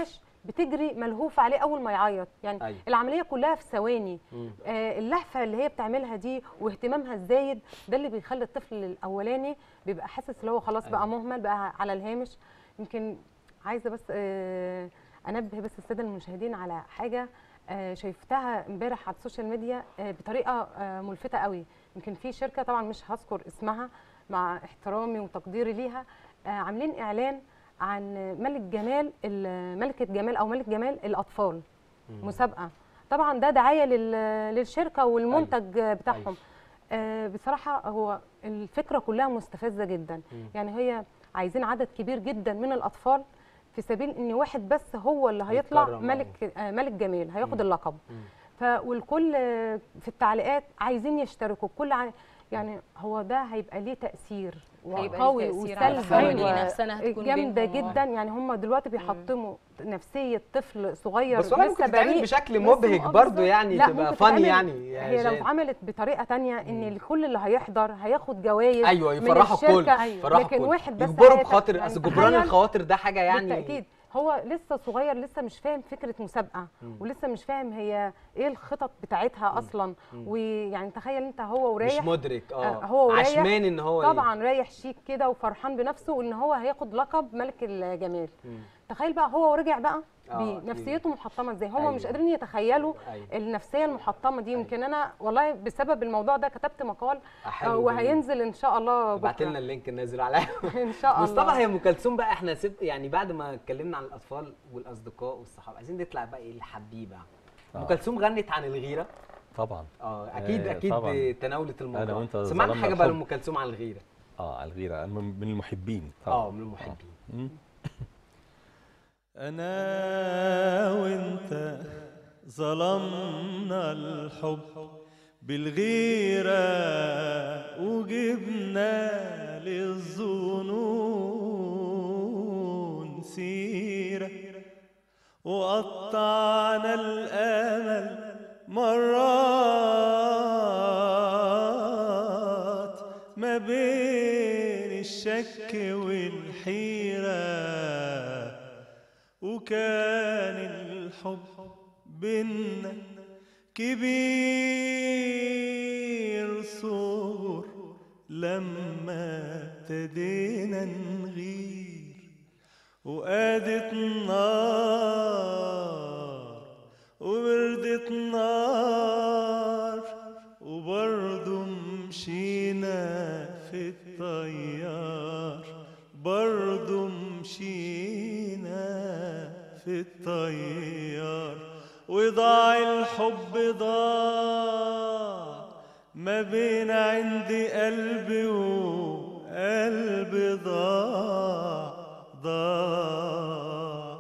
Speaker 3: بتجري ملهوفه عليه اول ما يعيط يعني
Speaker 1: أيوة.
Speaker 3: العمليه كلها في ثواني
Speaker 1: مم.
Speaker 3: آه اللهفه اللي هي بتعملها دي واهتمامها الزايد ده اللي بيخلي الطفل الاولاني بيبقى حاسس ان هو خلاص بقى
Speaker 1: أيوة.
Speaker 3: مهمل بقى على الهامش يمكن عايزه بس آه انبه بس الساده المشاهدين على حاجه آه شايفتها امبارح على السوشيال ميديا آه بطريقه آه ملفته قوي يمكن في شركه طبعا مش هذكر اسمها مع احترامي وتقديري ليها آه عاملين اعلان عن ملك جمال ال- ملكه جمال او ملك جمال الاطفال مسابقه طبعا ده دعايه لل- للشركه والمنتج بتاعهم آه بصراحه هو الفكره كلها مستفزه جدا
Speaker 1: مم.
Speaker 3: يعني هي عايزين عدد كبير جدا من الاطفال في سبيل ان واحد بس هو اللي هيطلع
Speaker 1: هيتكرم،
Speaker 3: ملك آه ملك جمال هياخد
Speaker 1: مم.
Speaker 3: اللقب
Speaker 1: مم.
Speaker 3: ف والكل آه، في التعليقات عايزين يشتركوا الكل عاي... يعني هو ده هيبقى ليه تاثير
Speaker 4: هيبقى
Speaker 3: قوي
Speaker 4: ليه تأثير على
Speaker 3: وسلبي
Speaker 4: الفاميلي
Speaker 3: أيوة.
Speaker 4: نفسها هتكون
Speaker 3: جامده
Speaker 4: بينهم.
Speaker 3: جدا يعني هم دلوقتي بيحطموا نفسيه طفل صغير
Speaker 1: بس والله ممكن تتعمل
Speaker 3: بريء.
Speaker 1: بشكل
Speaker 3: لسه
Speaker 1: مبهج
Speaker 3: مؤاخذة.
Speaker 1: برضه يعني
Speaker 3: لا،
Speaker 1: تبقى
Speaker 3: ممكن
Speaker 1: فاني
Speaker 3: تتعمل-
Speaker 1: يعني يا
Speaker 3: هي لو
Speaker 1: جان.
Speaker 3: اتعملت بطريقه تانية ان كل اللي هيحضر هياخد جوائز
Speaker 1: ايوه
Speaker 3: من
Speaker 1: يفرحوا الكل
Speaker 3: الشركة.
Speaker 1: يفرحوا
Speaker 3: لكن
Speaker 1: الكل.
Speaker 3: واحد بس
Speaker 1: يجبروا
Speaker 3: هيت-
Speaker 1: بخاطر
Speaker 3: يعني
Speaker 1: اصل جبران
Speaker 3: تخيل
Speaker 1: الخواطر ده حاجه يعني
Speaker 3: بالتاكيد هو لسه صغير لسه مش فاهم فكره مسابقه
Speaker 1: مم.
Speaker 3: ولسه مش فاهم هي ايه الخطط بتاعتها اصلا
Speaker 1: مم.
Speaker 3: ويعني تخيل انت هو
Speaker 1: مش
Speaker 3: ورايح
Speaker 1: مدرك اه
Speaker 3: آه، هو ورايح
Speaker 1: عشمان ان هو
Speaker 3: طبعا رايح شيك كده وفرحان بنفسه وان هو هياخد لقب ملك الجمال
Speaker 1: مم.
Speaker 3: تخيل بقى هو ورجع بقى
Speaker 1: آه،
Speaker 3: بنفسيته محطمه ازاي هم
Speaker 1: أيوة.
Speaker 3: مش قادرين يتخيلوا
Speaker 1: أيوة.
Speaker 3: النفسيه المحطمه دي يمكن انا والله بسبب الموضوع ده كتبت مقال
Speaker 1: آه،
Speaker 3: آه،
Speaker 1: حلو جميل.
Speaker 3: وهينزل ان شاء الله
Speaker 1: ابعت
Speaker 3: بكره
Speaker 1: لنا اللينك نازل عليها
Speaker 3: ان شاء الله
Speaker 1: مصطفى هي ام كلثوم بقى احنا سب يعني بعد ما اتكلمنا عن الاطفال والاصدقاء والصحاب عايزين نطلع بقى ايه الحبيبه ام
Speaker 2: آه.
Speaker 1: كلثوم غنت عن الغيره
Speaker 2: طبعا
Speaker 1: اه اكيد
Speaker 2: آه،
Speaker 1: اكيد
Speaker 2: طبعاً.
Speaker 1: تناولت الموضوع
Speaker 2: أنا وأنت
Speaker 1: سمعنا
Speaker 2: ظلمنا
Speaker 1: حاجه بقى
Speaker 2: الحب.
Speaker 1: لام كلثوم عن الغيره
Speaker 2: اه على الغيره أنا من من المحبين
Speaker 1: اه من المحبين
Speaker 2: مم.
Speaker 6: أنا وأنت ظلمنا الحب بالغيرة وجبنا للظنون سيرة وقطعنا الأمل مرات ما بين الشك والحيرة وكان الحب بينا كبير صور لما ابتدينا نغير وقادت نار وبردت نار وبرضه مشينا في الطيار برضه مشينا في الطيار وضاع الحب ضاع ما بين عندي قلبي وقلبي ضاع ضاع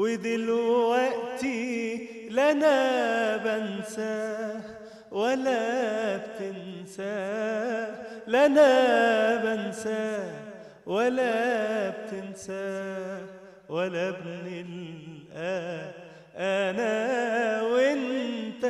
Speaker 6: ودلوقتي لا انا بنساه ولا بتنساه لا انا بنساه ولا بتنساه ولا بنلقاه انا وانت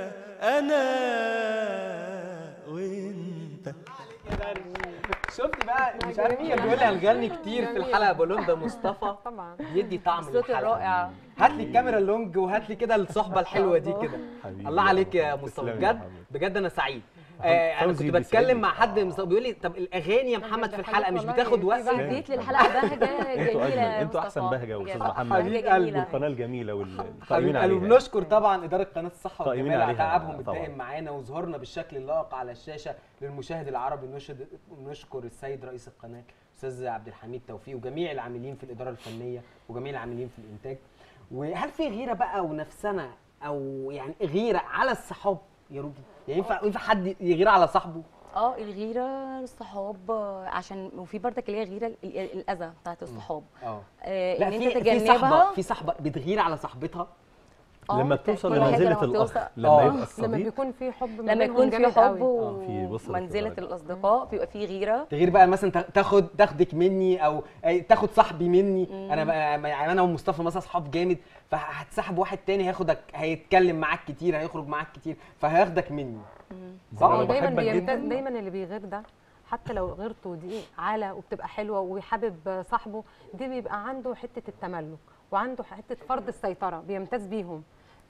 Speaker 6: انا وانت
Speaker 1: شفت بقى مش عارف مين بيقول لي هنغني كتير في الحلقه بقول لهم ده مصطفى
Speaker 3: طبعا
Speaker 1: يدي طعم
Speaker 4: الصوت
Speaker 1: للحلقة.
Speaker 4: الرائع
Speaker 1: هات لي الكاميرا اللونج وهات لي كده الصحبه الحلوه دي كده
Speaker 2: حبيبي
Speaker 1: الله عليك يا
Speaker 2: محمد.
Speaker 1: مصطفى
Speaker 2: تسلم يا
Speaker 1: بجد
Speaker 2: محمد.
Speaker 1: بجد انا سعيد آه انا
Speaker 2: فوزي
Speaker 1: كنت
Speaker 2: بيسعدني.
Speaker 1: بتكلم مع حد مصطفى بيقول لي طب الاغاني يا محمد في الحلقه مش
Speaker 3: والله
Speaker 1: بتاخد
Speaker 3: في
Speaker 1: وقت
Speaker 3: بقى
Speaker 4: اديت للحلقه بهجه
Speaker 2: انتوا
Speaker 4: جميله
Speaker 2: اجمل
Speaker 4: يا
Speaker 2: انتوا احسن
Speaker 4: مصطفى.
Speaker 2: بهجه واستاذ
Speaker 4: بجد.
Speaker 2: محمد
Speaker 1: حبيب
Speaker 4: بهجة
Speaker 1: قلبي.
Speaker 4: جميلة.
Speaker 2: والقناه الجميله والقائمين
Speaker 1: حبيبي
Speaker 2: عليها
Speaker 1: وبنشكر طبعا اداره قناه الصحه
Speaker 2: قائمين
Speaker 1: والجمال على
Speaker 2: عليها
Speaker 1: تعبهم
Speaker 2: طبعاً.
Speaker 1: الدائم معانا وظهورنا بالشكل اللائق على الشاشه للمشاهد العربي نشد نشكر السيد رئيس القناه استاذ عبد الحميد توفيق وجميع العاملين في الاداره الفنيه وجميع العاملين في الانتاج وهل في غيره بقى ونفسنا او يعني غيره على الصحاب يا روبي يعني ينفع ينفع حد يغير على صاحبه
Speaker 4: اه الغيره للصحاب آه، عشان وفي برضك اللي هي غيره ال- ال- الاذى بتاعت الصحاب
Speaker 1: اه
Speaker 4: آه،
Speaker 1: لا
Speaker 4: ان
Speaker 1: في
Speaker 4: انت
Speaker 1: في صاحبه
Speaker 4: تتجنبها
Speaker 1: في صاحبه بتغير على صاحبتها
Speaker 4: آه،
Speaker 2: لما
Speaker 4: كل
Speaker 2: بتوصل
Speaker 4: حاجة
Speaker 2: لمنزله
Speaker 4: لما
Speaker 2: الاخ
Speaker 4: بتوصل-
Speaker 2: لما
Speaker 1: آه.
Speaker 2: يبقى
Speaker 3: لما
Speaker 2: الصديق
Speaker 3: بيكون في حب ما
Speaker 4: لما
Speaker 3: بينهم
Speaker 4: يكون في
Speaker 3: جامد
Speaker 4: حب
Speaker 3: قوي.
Speaker 2: آه، في وصلت
Speaker 4: ومنزله
Speaker 2: لدرجة.
Speaker 4: الاصدقاء بيبقى في غيره
Speaker 1: تغير بقى مثلا تا- تاخد تاخدك مني او أي تاخد صاحبي مني انا بقى يعني انا ومصطفى مثلا اصحاب جامد فهتسحب واحد تاني هياخدك هيتكلم معاك كتير هيخرج معاك كتير فهياخدك مني صح
Speaker 3: هو
Speaker 1: انا
Speaker 3: دايما
Speaker 1: بحبك
Speaker 3: بيمت...
Speaker 1: جدا
Speaker 3: دايما اللي بيغير ده حتى لو غيرته دي عالة وبتبقى حلوة وحابب صاحبه دي بيبقى عنده حتة التملك وعنده حتة فرض السيطرة بيمتاز بيهم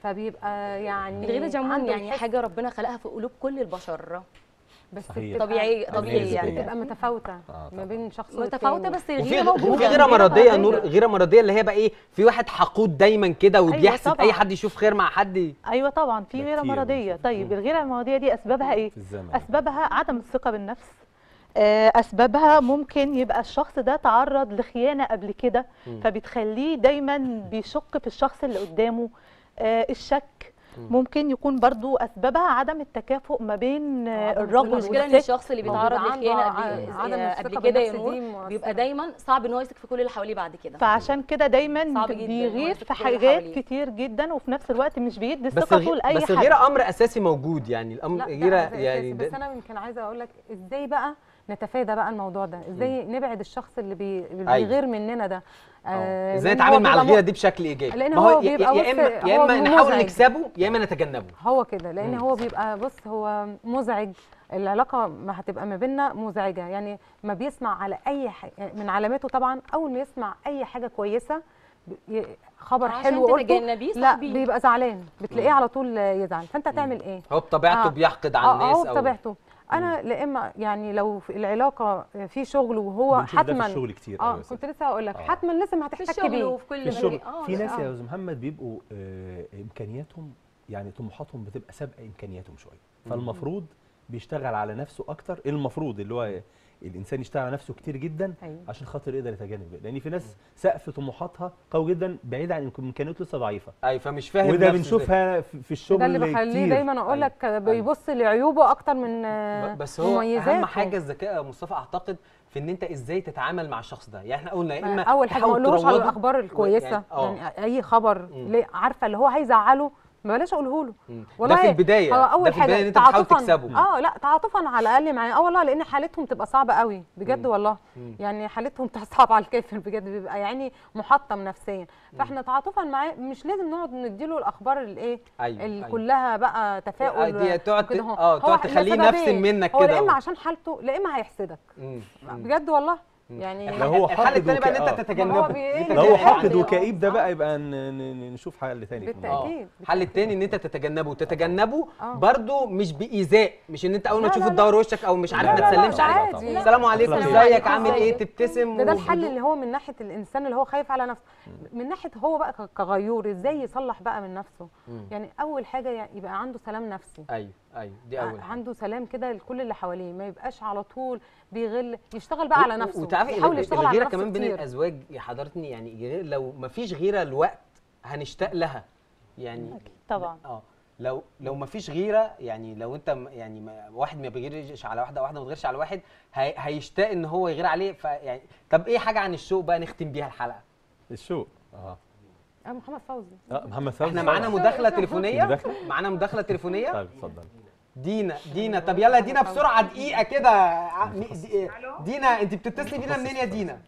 Speaker 3: فبيبقى يعني
Speaker 4: الغيره دي عموما
Speaker 3: عنده
Speaker 4: يعني
Speaker 3: الحس-
Speaker 4: حاجه ربنا خلقها في قلوب كل البشر
Speaker 3: بس
Speaker 2: صحيح.
Speaker 3: بتبقى-
Speaker 4: طبيعي
Speaker 2: طبيعي
Speaker 4: طبيعي يعني
Speaker 2: نسبياً.
Speaker 3: بتبقى متفاوتة
Speaker 2: آه،
Speaker 3: ما
Speaker 2: طبعاً.
Speaker 3: بين شخص
Speaker 4: متفاوته
Speaker 3: والتاني.
Speaker 4: بس
Speaker 1: وفي
Speaker 4: الغيره موجوده
Speaker 1: وفي غيره
Speaker 5: غيرة
Speaker 1: مرضيه
Speaker 5: مرضية.
Speaker 1: نور غيره مرضيه اللي هي بقى ايه في واحد حقود دايما كده وبيحسد
Speaker 5: طبعاً.
Speaker 1: اي حد يشوف خير مع حد
Speaker 5: ايوه طبعا في
Speaker 2: ده
Speaker 5: غيره
Speaker 2: كتير
Speaker 5: مرضيه
Speaker 2: بنشوف.
Speaker 5: طيب
Speaker 2: مم.
Speaker 5: الغيره المرضيه دي اسبابها ايه
Speaker 2: في الزمن
Speaker 5: اسبابها عدم الثقه بالنفس آه، اسبابها ممكن يبقى الشخص ده تعرض لخيانه قبل كده
Speaker 1: مم.
Speaker 5: فبتخليه دايما بيشك في الشخص اللي قدامه آه، الشك ممكن يكون برضو اسبابها عدم التكافؤ ما بين آه،
Speaker 3: عدم
Speaker 5: الرجل
Speaker 4: المشكله ان
Speaker 5: والست
Speaker 4: الشخص اللي
Speaker 3: موجود
Speaker 4: بيتعرض
Speaker 3: عنده
Speaker 4: لخيانه
Speaker 3: ع-
Speaker 4: قبل
Speaker 3: عدم
Speaker 4: آه،
Speaker 3: الثقة
Speaker 4: قبل كده يا
Speaker 3: بالنفس
Speaker 4: نور
Speaker 3: دي مؤثرة.
Speaker 4: بيبقى دايما صعب ان هو يثق في كل اللي حواليه بعد كده
Speaker 5: فعشان كده دايما
Speaker 4: صعب جداً إن هو
Speaker 5: بيغير
Speaker 4: يثق
Speaker 5: في
Speaker 4: في كل اللي
Speaker 5: حاجات
Speaker 4: حواليه.
Speaker 5: كتير جدا وفي نفس الوقت مش بيدي
Speaker 1: بس
Speaker 5: ثقته
Speaker 1: الغي-
Speaker 5: لاي
Speaker 1: بس
Speaker 5: حد
Speaker 1: الغيره امر اساسي موجود يعني الامر
Speaker 3: لا ده
Speaker 1: غيره
Speaker 3: أساسي،
Speaker 1: يعني
Speaker 3: بس
Speaker 1: ده
Speaker 3: انا يمكن عايزه اقول لك ازاي بقى نتفادى بقى الموضوع ده ازاي نبعد الشخص اللي, بي... اللي
Speaker 1: أيوة.
Speaker 3: بيغير مننا ده
Speaker 1: آه، ازاي
Speaker 3: لأن
Speaker 1: نتعامل
Speaker 3: هو
Speaker 1: مع
Speaker 3: بيبقى
Speaker 1: الغيره
Speaker 3: م-
Speaker 1: دي بشكل ايجابي
Speaker 3: لأن
Speaker 1: ما
Speaker 3: هو
Speaker 1: يا-
Speaker 3: بيبقى
Speaker 1: يا اما
Speaker 3: بص-
Speaker 1: يا
Speaker 3: هو
Speaker 1: اما نحاول
Speaker 3: مزعج.
Speaker 1: نكسبه يا اما نتجنبه
Speaker 3: هو كده لان
Speaker 1: مم.
Speaker 3: هو بيبقى بص هو مزعج العلاقه ما هتبقى ما بيننا مزعجه يعني ما بيسمع على اي حاجة من علاماته طبعا اول ما يسمع اي حاجه كويسه ب- ي- خبر
Speaker 4: عشان
Speaker 3: حلو قلته
Speaker 4: تتجنبيه
Speaker 3: لا
Speaker 4: صاحبيه.
Speaker 3: بيبقى زعلان بتلاقيه على طول يزعل فانت هتعمل ايه
Speaker 1: هو بطبيعته
Speaker 3: آه.
Speaker 1: بيحقد على
Speaker 3: اه
Speaker 1: الناس
Speaker 3: هو
Speaker 1: او
Speaker 3: بطبيعته انا لا اما يعني لو في العلاقه في شغل وهو
Speaker 2: بنشوف ده في
Speaker 3: حتما
Speaker 2: الشغل كتير
Speaker 3: اه
Speaker 2: أوي يا
Speaker 3: كنت
Speaker 2: ستي.
Speaker 3: لسه هقول لك
Speaker 2: آه.
Speaker 3: حتما لازم
Speaker 4: في
Speaker 3: هتحتك
Speaker 4: الشغل
Speaker 3: بيه
Speaker 4: وفي كل
Speaker 2: في الشغل
Speaker 4: مكان. آه،
Speaker 2: في ناس
Speaker 3: آه.
Speaker 2: يا استاذ محمد بيبقوا آه، امكانياتهم يعني طموحاتهم بتبقى سابقه امكانياتهم شويه فالمفروض بيشتغل على نفسه اكتر المفروض اللي هو الانسان يشتغل على نفسه كتير جدا
Speaker 3: أيوة.
Speaker 2: عشان خاطر يقدر يتجنب ده. لان في ناس سقف طموحاتها قوي جدا بعيد عن إمكان- امكانياته لسه ضعيفه
Speaker 1: ايوه فمش فاهم
Speaker 2: وده
Speaker 1: نفسه
Speaker 2: بنشوفها في في الشغل
Speaker 3: ده اللي بخليه
Speaker 2: كتير.
Speaker 3: دايما اقول
Speaker 2: أيوة.
Speaker 3: لك بيبص لعيوبه اكتر من آه،
Speaker 1: ب- بس هو
Speaker 3: مميزاته.
Speaker 1: اهم حاجه الذكاء يا مصطفى اعتقد في ان انت ازاي تتعامل مع الشخص ده يعني احنا قلنا يا اما
Speaker 3: اول حاجه ما
Speaker 1: تحاول
Speaker 3: اقولوش على
Speaker 1: تروضه
Speaker 3: الاخبار الكويسه
Speaker 1: يعني- آه.
Speaker 3: يعني, اي خبر
Speaker 1: مم.
Speaker 3: ليه عارفه اللي هو هيزعله ما بلاش اقوله له
Speaker 1: مم. ده
Speaker 3: والله
Speaker 1: في البدايه
Speaker 3: هو اول
Speaker 1: ده في البدايه
Speaker 3: حاجه
Speaker 1: ان انت بتحاول
Speaker 3: تعاطفاً-
Speaker 1: تكسبه
Speaker 3: اه لا تعاطفا على الاقل معاه اه والله لان حالتهم تبقى صعبه قوي بجد
Speaker 1: مم.
Speaker 3: والله
Speaker 1: مم.
Speaker 3: يعني حالتهم تصعب على الكافر بجد بيبقى يعني محطم نفسيا فاحنا تعاطفا معاه مش لازم نقعد نديله الاخبار الايه
Speaker 1: ايوه
Speaker 3: اللي
Speaker 1: أيوة.
Speaker 3: كلها بقى تفاؤل
Speaker 1: دي تقعد ت-
Speaker 3: وكده هو-
Speaker 1: اه
Speaker 3: هو
Speaker 1: تقعد تخليه
Speaker 3: لسببين.
Speaker 1: نفس منك
Speaker 3: هو
Speaker 1: كده
Speaker 3: لا اما
Speaker 1: و-
Speaker 3: عشان حالته لا اما هيحسدك
Speaker 1: مم. مم.
Speaker 3: بجد والله
Speaker 1: مم.
Speaker 3: يعني
Speaker 2: لو هو
Speaker 1: الحل
Speaker 2: حاقد
Speaker 1: الثاني بقى ان
Speaker 2: وك-
Speaker 1: انت
Speaker 2: آه.
Speaker 1: تتجنبه
Speaker 3: ما هو بي-
Speaker 1: إن أنت
Speaker 2: لو هو
Speaker 1: تبعد
Speaker 2: حاقد
Speaker 1: عنه.
Speaker 2: وكئيب ده
Speaker 3: آه.
Speaker 2: بقى يبقى ن- ن- نشوف حل تاني في الموضوع.
Speaker 3: بالتاكيد
Speaker 1: الحل التاني ان انت تتجنبه تتجنبه
Speaker 3: آه.
Speaker 1: برضو مش بايذاء مش ان انت اول ما
Speaker 3: لا،
Speaker 1: تشوفه
Speaker 3: لا، لا.
Speaker 1: تدور وشك او مش عارف
Speaker 2: لا،
Speaker 1: ما
Speaker 2: لا، لا،
Speaker 1: تسلمش
Speaker 2: ده
Speaker 1: عليه
Speaker 3: عادي.
Speaker 2: لا.
Speaker 1: السلام عليكم
Speaker 2: أخلاقيات.
Speaker 1: ازيك عامل ايه
Speaker 3: أخلاقيات.
Speaker 1: تبتسم
Speaker 3: ده ده
Speaker 1: وهدوء.
Speaker 3: الحل اللي هو من ناحيه الانسان اللي هو خايف على نفسه من ناحيه هو بقى ك- كغيور ازاي يصلح بقى من نفسه
Speaker 1: مم.
Speaker 3: يعني اول حاجه يعني يبقى عنده سلام نفسي
Speaker 1: ايوه ايوه دي اول حاجه
Speaker 3: عنده سلام كده لكل اللي حواليه ما يبقاش على طول بيغل يشتغل بقى على
Speaker 1: و-
Speaker 3: نفسه
Speaker 1: وتعرفي
Speaker 3: يحاول
Speaker 1: الغ-
Speaker 3: يشتغل على
Speaker 1: الغيره
Speaker 3: نفسه
Speaker 1: كمان بين
Speaker 3: كتير.
Speaker 1: الازواج يا حضرتني يعني غير لو ما فيش غيره الوقت هنشتاق لها يعني
Speaker 5: أكيد طبعا
Speaker 1: اه لو لو ما فيش غيره يعني لو انت م- يعني ما واحد ما بيغيرش على واحده واحده ما بتغيرش على واحد هي هيشتاق ان هو يغير عليه فيعني طب ايه حاجه عن الشوق بقى نختم بيها الحلقه
Speaker 2: الشوق اه
Speaker 3: اه محمد فوزي
Speaker 2: اه محمد فوزي
Speaker 1: احنا معانا
Speaker 2: طبعاً.
Speaker 1: مداخله تليفونيه
Speaker 2: مداخلة؟
Speaker 1: معانا مداخله تليفونيه
Speaker 2: طيب اتفضل
Speaker 1: دينا دينا طب يلا دينا بسرعه دقيقه كده ع- م- دي-
Speaker 7: ألو؟
Speaker 1: دينا انت بتتصلي بينا منين يا دينا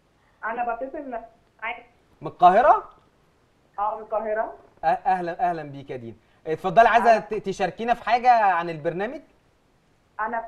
Speaker 7: انا بتصل معاك
Speaker 1: من القاهره
Speaker 7: اه من القاهره
Speaker 1: أه- اهلا اهلا بيك يا دينا اتفضلي عايزه ت- تشاركينا في حاجه عن البرنامج
Speaker 7: انا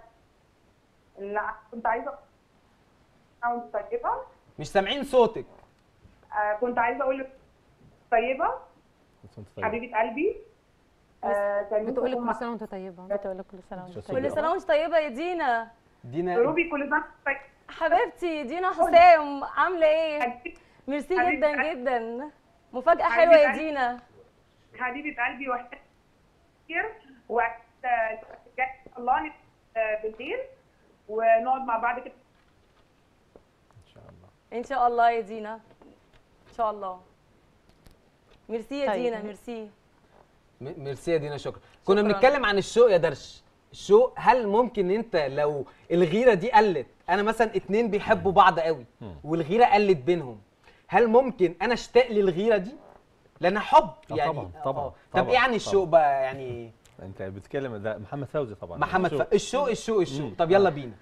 Speaker 7: لا كنت عايزه أقول طيبه
Speaker 1: مش سامعين صوتك
Speaker 7: آه كنت عايزه اقول لك طيبه
Speaker 2: كنت طيب.
Speaker 7: حبيبه قلبي آه كان
Speaker 3: بتقول لك
Speaker 7: نفسي
Speaker 3: كل سنه وانت طيبه
Speaker 5: بتقول لك كل سنه وانت
Speaker 2: شكراً.
Speaker 5: طيب
Speaker 4: كل سنه وانت طيبه يا دينا
Speaker 1: دينا
Speaker 7: روبي كل سنه طيب
Speaker 4: حبيبتي دينا حسام عامله ايه ميرسي
Speaker 7: حبيبة
Speaker 4: جدا
Speaker 7: قلبي.
Speaker 4: جدا مفاجاه
Speaker 7: حبيبة
Speaker 4: حلوه يا
Speaker 7: قلبي.
Speaker 4: دينا
Speaker 7: حبيبه قلبي وحيد كتير وجاي ان شاء الله نت- آه، بالليل ونقعد مع بعض كده
Speaker 2: ان شاء الله
Speaker 4: ان شاء الله يا دينا ان شاء الله ميرسي يا
Speaker 5: طيب.
Speaker 4: دينا ميرسي
Speaker 1: م- ميرسي يا دينا شكرا كنا
Speaker 4: شكراً.
Speaker 1: بنتكلم عن الشوق يا درش الشوق هل ممكن انت لو الغيره دي قلت انا مثلا اتنين بيحبوا بعض قوي
Speaker 2: مم.
Speaker 1: والغيره قلت بينهم هل ممكن انا اشتاق للغيره دي لان حب
Speaker 2: آه
Speaker 1: يعني
Speaker 2: طبعاً، طبعاً،
Speaker 1: آه. طب
Speaker 2: طبعاً،
Speaker 1: ايه عن الشوق
Speaker 2: طبعاً.
Speaker 1: بقى يعني
Speaker 2: انت بتتكلم ده محمد فوزي طبعا
Speaker 1: محمد
Speaker 2: الشوق.
Speaker 1: ف... الشوق الشوق الشوق
Speaker 2: مم.
Speaker 1: طب يلا بينا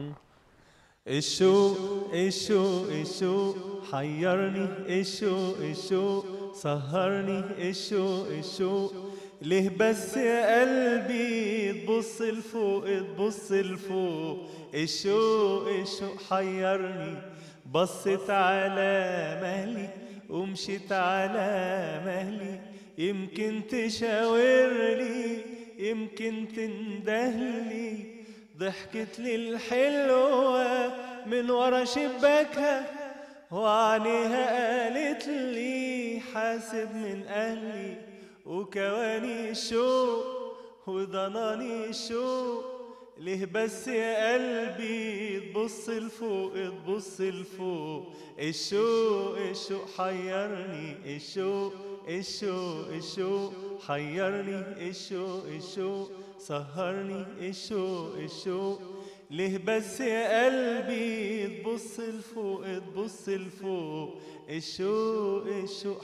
Speaker 6: الشوق الشوق الشوق حيرني الشوق الشوق سهرني الشوق الشوق ليه بس يا قلبي تبص لفوق تبص لفوق الشوق الشوق حيرني بصيت على مهلي ومشيت على مهلي يمكن تشاورلي يمكن تندهلي ضحكت لي الحلوة من ورا شباكها وعينيها قالت لي حاسب من أهلي وكواني الشوق وضناني الشوق ليه بس يا قلبي تبص لفوق تبص لفوق الشوق الشوق حيرني الشوق الشوق الشوق حيرني الشوق الشوق سهرني الشوق الشوق ليه بس يا قلبي تبص لفوق تبص لفوق الشوق الشوق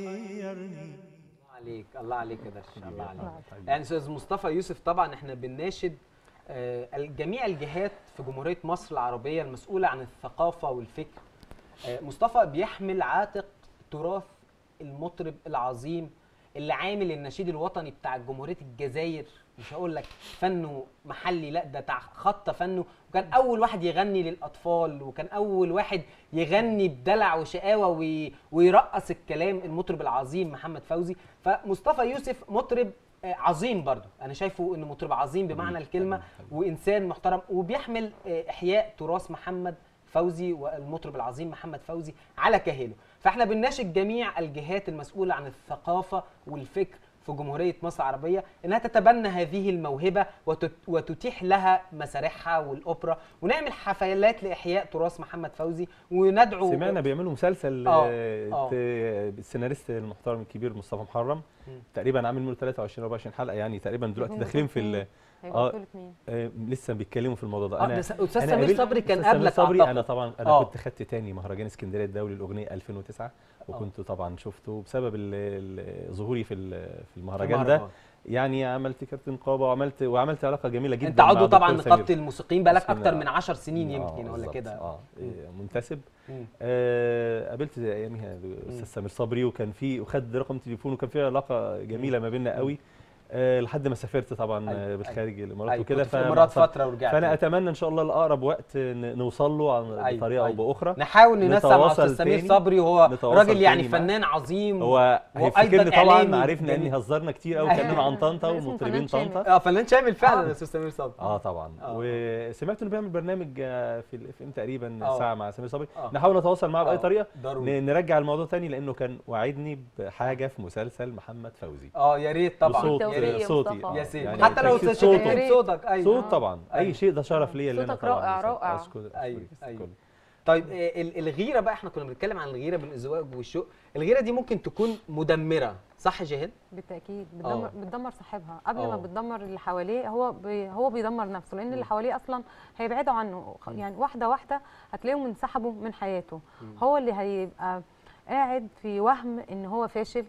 Speaker 6: حيرني
Speaker 1: الله عليك الله عليك يا درش الله عليك يعني استاذ مصطفى يوسف طبعا احنا بنناشد آه، جميع الجهات في جمهوريه مصر العربيه المسؤوله عن الثقافه والفكر آه، مصطفى بيحمل عاتق تراث المطرب العظيم اللي عامل النشيد الوطني بتاع جمهوريه الجزائر مش هقول لك فنه محلي لا ده تع- خط فنه وكان اول واحد يغني للاطفال وكان اول واحد يغني بدلع وشقاوه وي- ويرقص الكلام المطرب العظيم محمد فوزي فمصطفى يوسف مطرب آه، عظيم برضو انا شايفه انه مطرب عظيم بمعنى الكلمه وانسان محترم وبيحمل آه، احياء تراث محمد فوزي والمطرب العظيم محمد فوزي على كاهله فاحنا بنناشد جميع الجهات المسؤوله عن الثقافه والفكر في جمهوريه مصر العربيه انها تتبنى هذه الموهبه وتت- وتتيح لها مسارحها والاوبرا ونعمل حفلات لاحياء تراث محمد فوزي وندعو
Speaker 2: سمعنا بيعملوا مسلسل
Speaker 1: آه،
Speaker 2: آه،
Speaker 1: آه.
Speaker 2: ت- السيناريست المحترم الكبير مصطفى محرم
Speaker 1: مم.
Speaker 2: تقريبا عامل منه 23 24 حلقه يعني تقريبا دلوقتي داخلين في ال-
Speaker 3: هيبقى
Speaker 2: آه.
Speaker 3: بطولة مين؟
Speaker 2: آه، لسه بيتكلموا في الموضوع ده
Speaker 1: آه، ده س- أستاذ
Speaker 2: أنا
Speaker 1: سمير
Speaker 2: قابلت-
Speaker 1: صبري كان
Speaker 2: أستاذ سمير
Speaker 1: قبلك
Speaker 2: صبري
Speaker 1: أعتقد.
Speaker 2: انا طبعا انا
Speaker 1: آه.
Speaker 2: كنت خدت تاني مهرجان اسكندريه الدولي الاغنيه 2009 وكنت طبعا شفته بسبب ال- ال- ظهوري في ال- في المهرجان ده يعني عملت كارت نقابه وعملت وعملت علاقه جميله جدا
Speaker 1: انت عضو
Speaker 2: مع
Speaker 1: طبعا
Speaker 2: دكتور
Speaker 1: نقابه
Speaker 2: سمير.
Speaker 1: الموسيقيين بقالك
Speaker 2: اسكندرية.
Speaker 1: اكتر من 10 سنين
Speaker 2: آه،
Speaker 1: يمكن ولا
Speaker 2: بالظبط.
Speaker 1: كده
Speaker 2: اه إيه، منتسب
Speaker 1: مم.
Speaker 2: آه قابلت اياميها الاستاذ سمير صبري وكان في وخد رقم تليفونه وكان في علاقه جميله ما بيننا قوي آه لحد ما سافرت طبعا
Speaker 1: أيوة،
Speaker 2: آه بالخارج الامارات
Speaker 1: أيوة،
Speaker 2: وكده
Speaker 1: كنت في الامارات فتره ورجعت
Speaker 2: فانا اتمنى ان شاء الله لاقرب وقت ن- نوصل له عن
Speaker 1: أيوة،
Speaker 2: بطريقه
Speaker 1: أيوة.
Speaker 2: او باخرى
Speaker 1: نحاول ننسق مع
Speaker 2: نتواصل
Speaker 1: استاذ سمير
Speaker 2: تاني.
Speaker 1: صبري وهو
Speaker 2: نتواصل
Speaker 1: راجل يعني
Speaker 2: تاني معاه.
Speaker 1: فنان عظيم
Speaker 2: هو
Speaker 1: وأيضاً
Speaker 2: هيفتكرني طبعا
Speaker 1: إعلامي
Speaker 2: عرفنا اني
Speaker 1: جميل.
Speaker 2: هزرنا كتير قوي
Speaker 1: أيوة.
Speaker 2: اتكلمنا عن طنطا
Speaker 3: ده اسمه
Speaker 2: ومطربين
Speaker 3: فنان شامل.
Speaker 2: طنطا
Speaker 1: اه فنان شامل فعلا
Speaker 3: آه.
Speaker 1: يا استاذ سمير صبري
Speaker 2: اه طبعا
Speaker 1: آه.
Speaker 2: وسمعت انه بيعمل برنامج آه، في الاف ام تقريبا
Speaker 1: آه.
Speaker 2: ساعه مع سمير صبري
Speaker 1: آه.
Speaker 2: نحاول نتواصل معاه باي
Speaker 1: آه،
Speaker 2: طريقه
Speaker 1: ضروري.
Speaker 2: ن- نرجع الموضوع تاني لانه كان وعدني بحاجه في مسلسل محمد فوزي
Speaker 1: اه يا ريت طبعا
Speaker 2: بصوت
Speaker 1: يا
Speaker 5: بالتوفيق
Speaker 1: ريت
Speaker 5: يا
Speaker 2: صوتي
Speaker 5: مصطفى.
Speaker 1: يا سيدي
Speaker 2: يعني
Speaker 1: حتى لو
Speaker 2: تأكيد
Speaker 1: صوتك
Speaker 2: صوته.
Speaker 1: صوتك ايوه
Speaker 2: صوت طبعا
Speaker 1: أيوة.
Speaker 2: اي شيء ده شرف ليا اللي انا
Speaker 5: صوتك
Speaker 2: طبعا
Speaker 5: رائع،
Speaker 2: أشكر-
Speaker 5: رائع.
Speaker 2: أشكر-
Speaker 1: أيوة،
Speaker 2: أشكر-
Speaker 1: أيوة.
Speaker 2: أشكر.
Speaker 1: طيب آه، ال- الغيره بقى احنا كنا بنتكلم عن الغيره بالازواج والشوق الغيره دي ممكن تكون مدمره صح يا جهاد
Speaker 3: بالتاكيد
Speaker 1: آه.
Speaker 3: بتدمر بتدمر صاحبها قبل
Speaker 1: آه.
Speaker 3: ما بتدمر اللي حواليه هو بي هو بيدمر نفسه لان اللي حواليه اصلا هيبعدوا عنه خ- يعني واحده واحده هتلاقيهم انسحبوا من حياته هو اللي هيبقى قاعد في وهم ان هو فاشل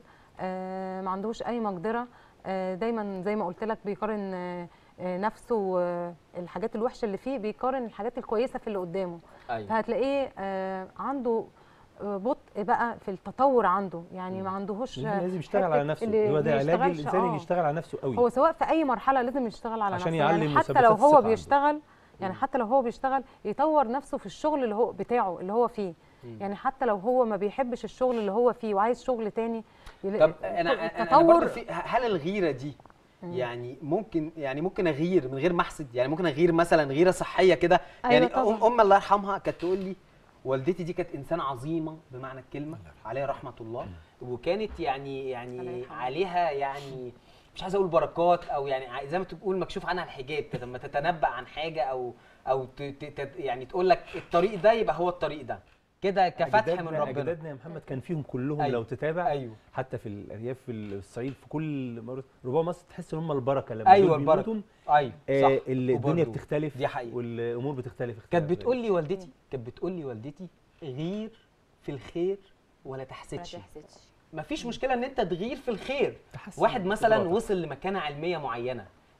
Speaker 3: آه ما عندهوش اي مقدره آه دايما زي ما قلت لك بيقارن آه آه، نفسه آه، الحاجات الوحشه اللي فيه بيقارن الحاجات الكويسه في اللي قدامه
Speaker 1: ايوه
Speaker 3: فهتلاقيه آه، عنده آه، بطء بقى في التطور عنده يعني ما عندهوش
Speaker 2: لازم- لازم
Speaker 3: آه،
Speaker 2: يشتغل
Speaker 3: حتة
Speaker 2: على نفسه
Speaker 3: اللي
Speaker 2: هو ده علاج
Speaker 3: بيشتغلش،
Speaker 2: الانسان
Speaker 3: آه.
Speaker 2: اللي يشتغل على نفسه قوي
Speaker 3: هو سواء في اي مرحله لازم يشتغل على
Speaker 2: عشان
Speaker 3: نفسه
Speaker 2: يعلم
Speaker 3: يعني حتى
Speaker 2: مثبتات
Speaker 3: لو
Speaker 2: الثقة
Speaker 3: هو
Speaker 2: عنده.
Speaker 3: بيشتغل يعني حتى لو هو بيشتغل يطور نفسه في الشغل اللي هو بتاعه اللي هو فيه يعني حتى لو هو ما بيحبش الشغل اللي هو فيه وعايز شغل تاني يل-
Speaker 1: طب انا انا أنا
Speaker 3: التطور
Speaker 1: برضه في هل الغيره دي يعني ممكن يعني ممكن اغير من غير ما احسد يعني ممكن اغير مثلا غيره صحيه كده
Speaker 3: أيوة
Speaker 1: يعني
Speaker 3: طبعاً.
Speaker 1: ام أم الله يرحمها كانت تقول لي والدتي دي كانت انسانه عظيمه بمعنى الكلمه عليها رحمه الله وكانت يعني
Speaker 3: الله
Speaker 1: يعني
Speaker 3: يرحمها.
Speaker 1: عليها يعني مش عايز اقول بركات او يعني ع- زي ما تقول مكشوف عنها الحجاب لما تتنبأ عن حاجه او او ت- ت- ت- يعني تقول لك الطريق ده يبقى هو الطريق ده كده كفتح من
Speaker 2: أجدادنا-
Speaker 1: ربنا
Speaker 2: اجدادنا يا محمد كان فيهم كلهم
Speaker 1: أيوة.
Speaker 2: لو تتابع
Speaker 1: ايوه
Speaker 2: حتى في الارياف في الصعيد في كل مرة ربما مصر تحس ان هم البركه لما
Speaker 1: ايوه
Speaker 2: دول
Speaker 1: البركه
Speaker 2: بيموتوا،
Speaker 1: ايوه
Speaker 2: آه
Speaker 1: صح
Speaker 2: اللي الدنيا
Speaker 1: وبرضو
Speaker 2: بتختلف
Speaker 1: دي حقيقة.
Speaker 2: والامور بتختلف
Speaker 1: كانت
Speaker 2: اختلاف
Speaker 1: بتقول لي والدتي كانت بتقول لي والدتي غير في الخير ولا
Speaker 4: ما
Speaker 1: تحسدش
Speaker 4: تحسدش
Speaker 1: مفيش مشكله ان انت تغير في الخير
Speaker 2: تحسن
Speaker 1: واحد مثلا
Speaker 2: قدراتك.
Speaker 1: وصل لمكانه علميه معينه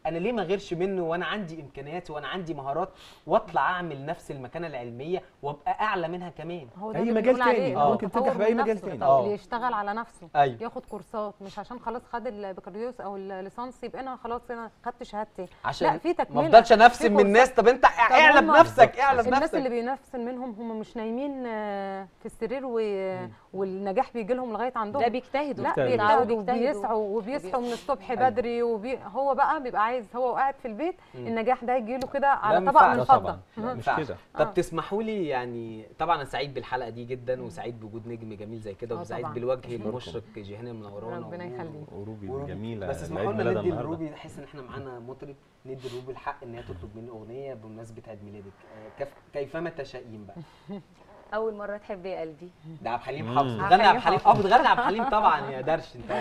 Speaker 1: انا ليه ما غيرش منه وانا عندي امكانيات وانا عندي مهارات واطلع اعمل نفس المكانه العلميه وابقى اعلى منها كمان
Speaker 3: هو ده
Speaker 2: أي
Speaker 3: اللي
Speaker 2: مجال
Speaker 3: بنقول عليه،
Speaker 2: تاني،
Speaker 3: اللي هو
Speaker 2: ممكن
Speaker 3: تطور
Speaker 2: تنجح بأي
Speaker 3: من
Speaker 2: مجال
Speaker 3: نفسه،
Speaker 2: تاني.
Speaker 3: طب
Speaker 1: آه.
Speaker 3: اللي يشتغل على نفسه
Speaker 1: ايوه
Speaker 3: ياخد كورسات مش عشان خلاص خد البكالوريوس او الليسانس يبقى انا خلاص انا خدت شهادتي
Speaker 1: عشان
Speaker 3: لا في تكمله
Speaker 1: ما افضلش
Speaker 3: في
Speaker 1: انفسن من
Speaker 3: كورسات.
Speaker 1: الناس طب انت اعلى
Speaker 3: هما-
Speaker 1: بنفسك اعلى
Speaker 3: الناس اللي
Speaker 1: بنفسك
Speaker 3: بينافسن منهم هم مش نايمين آه، في السرير و- والنجاح بيجي لهم لغايه عندهم
Speaker 4: لا بيجتهدوا
Speaker 3: لا
Speaker 2: بيجتهدوا.
Speaker 3: بيجتهدوا وبيسعوا وبيصحوا من الصبح بدري وبي... هو بقى بيبقى عايز هو قاعد في البيت النجاح ده يجي له كده على
Speaker 1: ما
Speaker 3: طبق
Speaker 1: ينفعش.
Speaker 3: من
Speaker 2: لا
Speaker 3: فضه
Speaker 2: طبعا لا
Speaker 3: مهم.
Speaker 2: مش
Speaker 1: ينفعش.
Speaker 2: كده
Speaker 1: طب
Speaker 3: آه.
Speaker 1: تسمحوا لي يعني طبعا انا سعيد بالحلقه دي جدا وسعيد بوجود نجم جميل زي كده
Speaker 3: آه
Speaker 1: وسعيد
Speaker 3: طبعاً.
Speaker 1: بالوجه المشرق جيهان منورانا
Speaker 3: ربنا
Speaker 1: و-
Speaker 3: يخليك.
Speaker 2: وروبي
Speaker 1: وروبي.
Speaker 2: جميله
Speaker 1: بس
Speaker 2: عيد
Speaker 1: اسمحوا لنا
Speaker 2: ميلادها
Speaker 1: ندي
Speaker 2: النهاردة.
Speaker 1: لروبي نحس ان احنا معانا مطرب ندي لروبي الحق ان هي تطلب مني اغنيه بمناسبه عيد ميلادك آه، كيف كيفما تشائين بقى
Speaker 4: اول مره تحبي يا قلبي
Speaker 1: ده عبد الحليم
Speaker 2: مم.
Speaker 1: حافظ
Speaker 3: عبد
Speaker 1: بتغني عبد
Speaker 3: الحليم
Speaker 1: الحليم اه بتغني عبد الحليم طبعا يا درش انت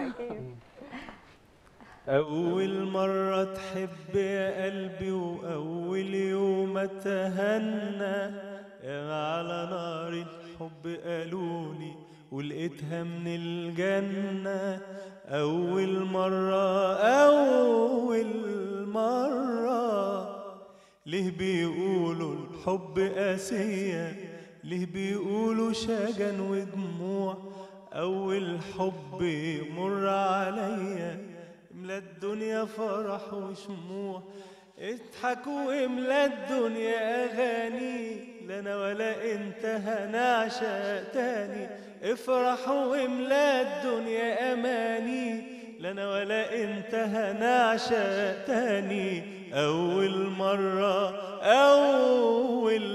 Speaker 6: أول مرة تحب يا قلبي وأول يوم أتهنى يا على نار الحب قالولي ولقيتها من الجنة أول مرة أول مرة ليه بيقولوا الحب قاسية ليه بيقولوا شجن ودموع أول حب يمر عليا املا الدنيا فرح وشموع اضحك واملا الدنيا اغاني لا انا ولا انت هنعشق تاني افرح واملا الدنيا اماني لا انا ولا انت هنعشق تاني اول مره اول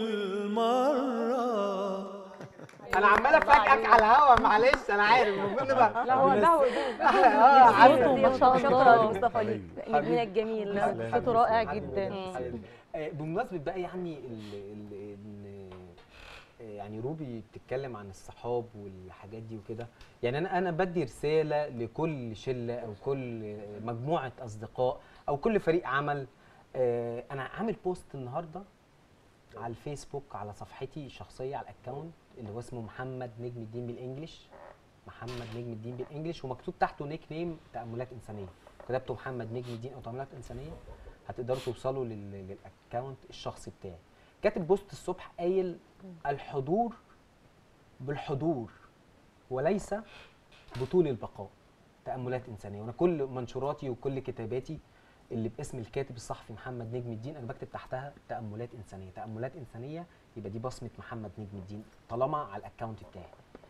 Speaker 6: مره
Speaker 1: انا عمال افاجئك على الهوا معلش انا عارف المفروض نبقى
Speaker 3: لا هو ده هو
Speaker 1: اه عارف
Speaker 5: صوته ما شاء
Speaker 4: شكرا
Speaker 5: الله
Speaker 4: مصطفى ليك نجمنا الجميل
Speaker 5: صوته رائع
Speaker 1: حبيبي.
Speaker 5: جدا
Speaker 1: حبيبي. آه، بمناسبه بقى يعني ال ال ال آه، يعني روبي بتتكلم عن الصحاب والحاجات دي وكده يعني انا انا بدي رساله لكل شله او كل مجموعه اصدقاء او كل فريق عمل آه، انا عامل بوست النهارده على الفيسبوك على صفحتي الشخصيه على الاكونت اللي هو اسمه محمد نجم الدين بالانجلش محمد نجم الدين بالانجلش ومكتوب تحته نيك نيم تاملات انسانيه كتبته محمد نجم الدين او تاملات انسانيه هتقدروا توصلوا لل- للاكونت الشخصي بتاعي كاتب بوست الصبح قايل الحضور بالحضور وليس بطول البقاء تاملات انسانيه وانا كل منشوراتي وكل كتاباتي اللي باسم الكاتب الصحفي محمد نجم الدين انا بكتب تحتها تاملات انسانيه تاملات انسانيه يبقى دي بصمه محمد نجم الدين طالما على الاكونت بتاعي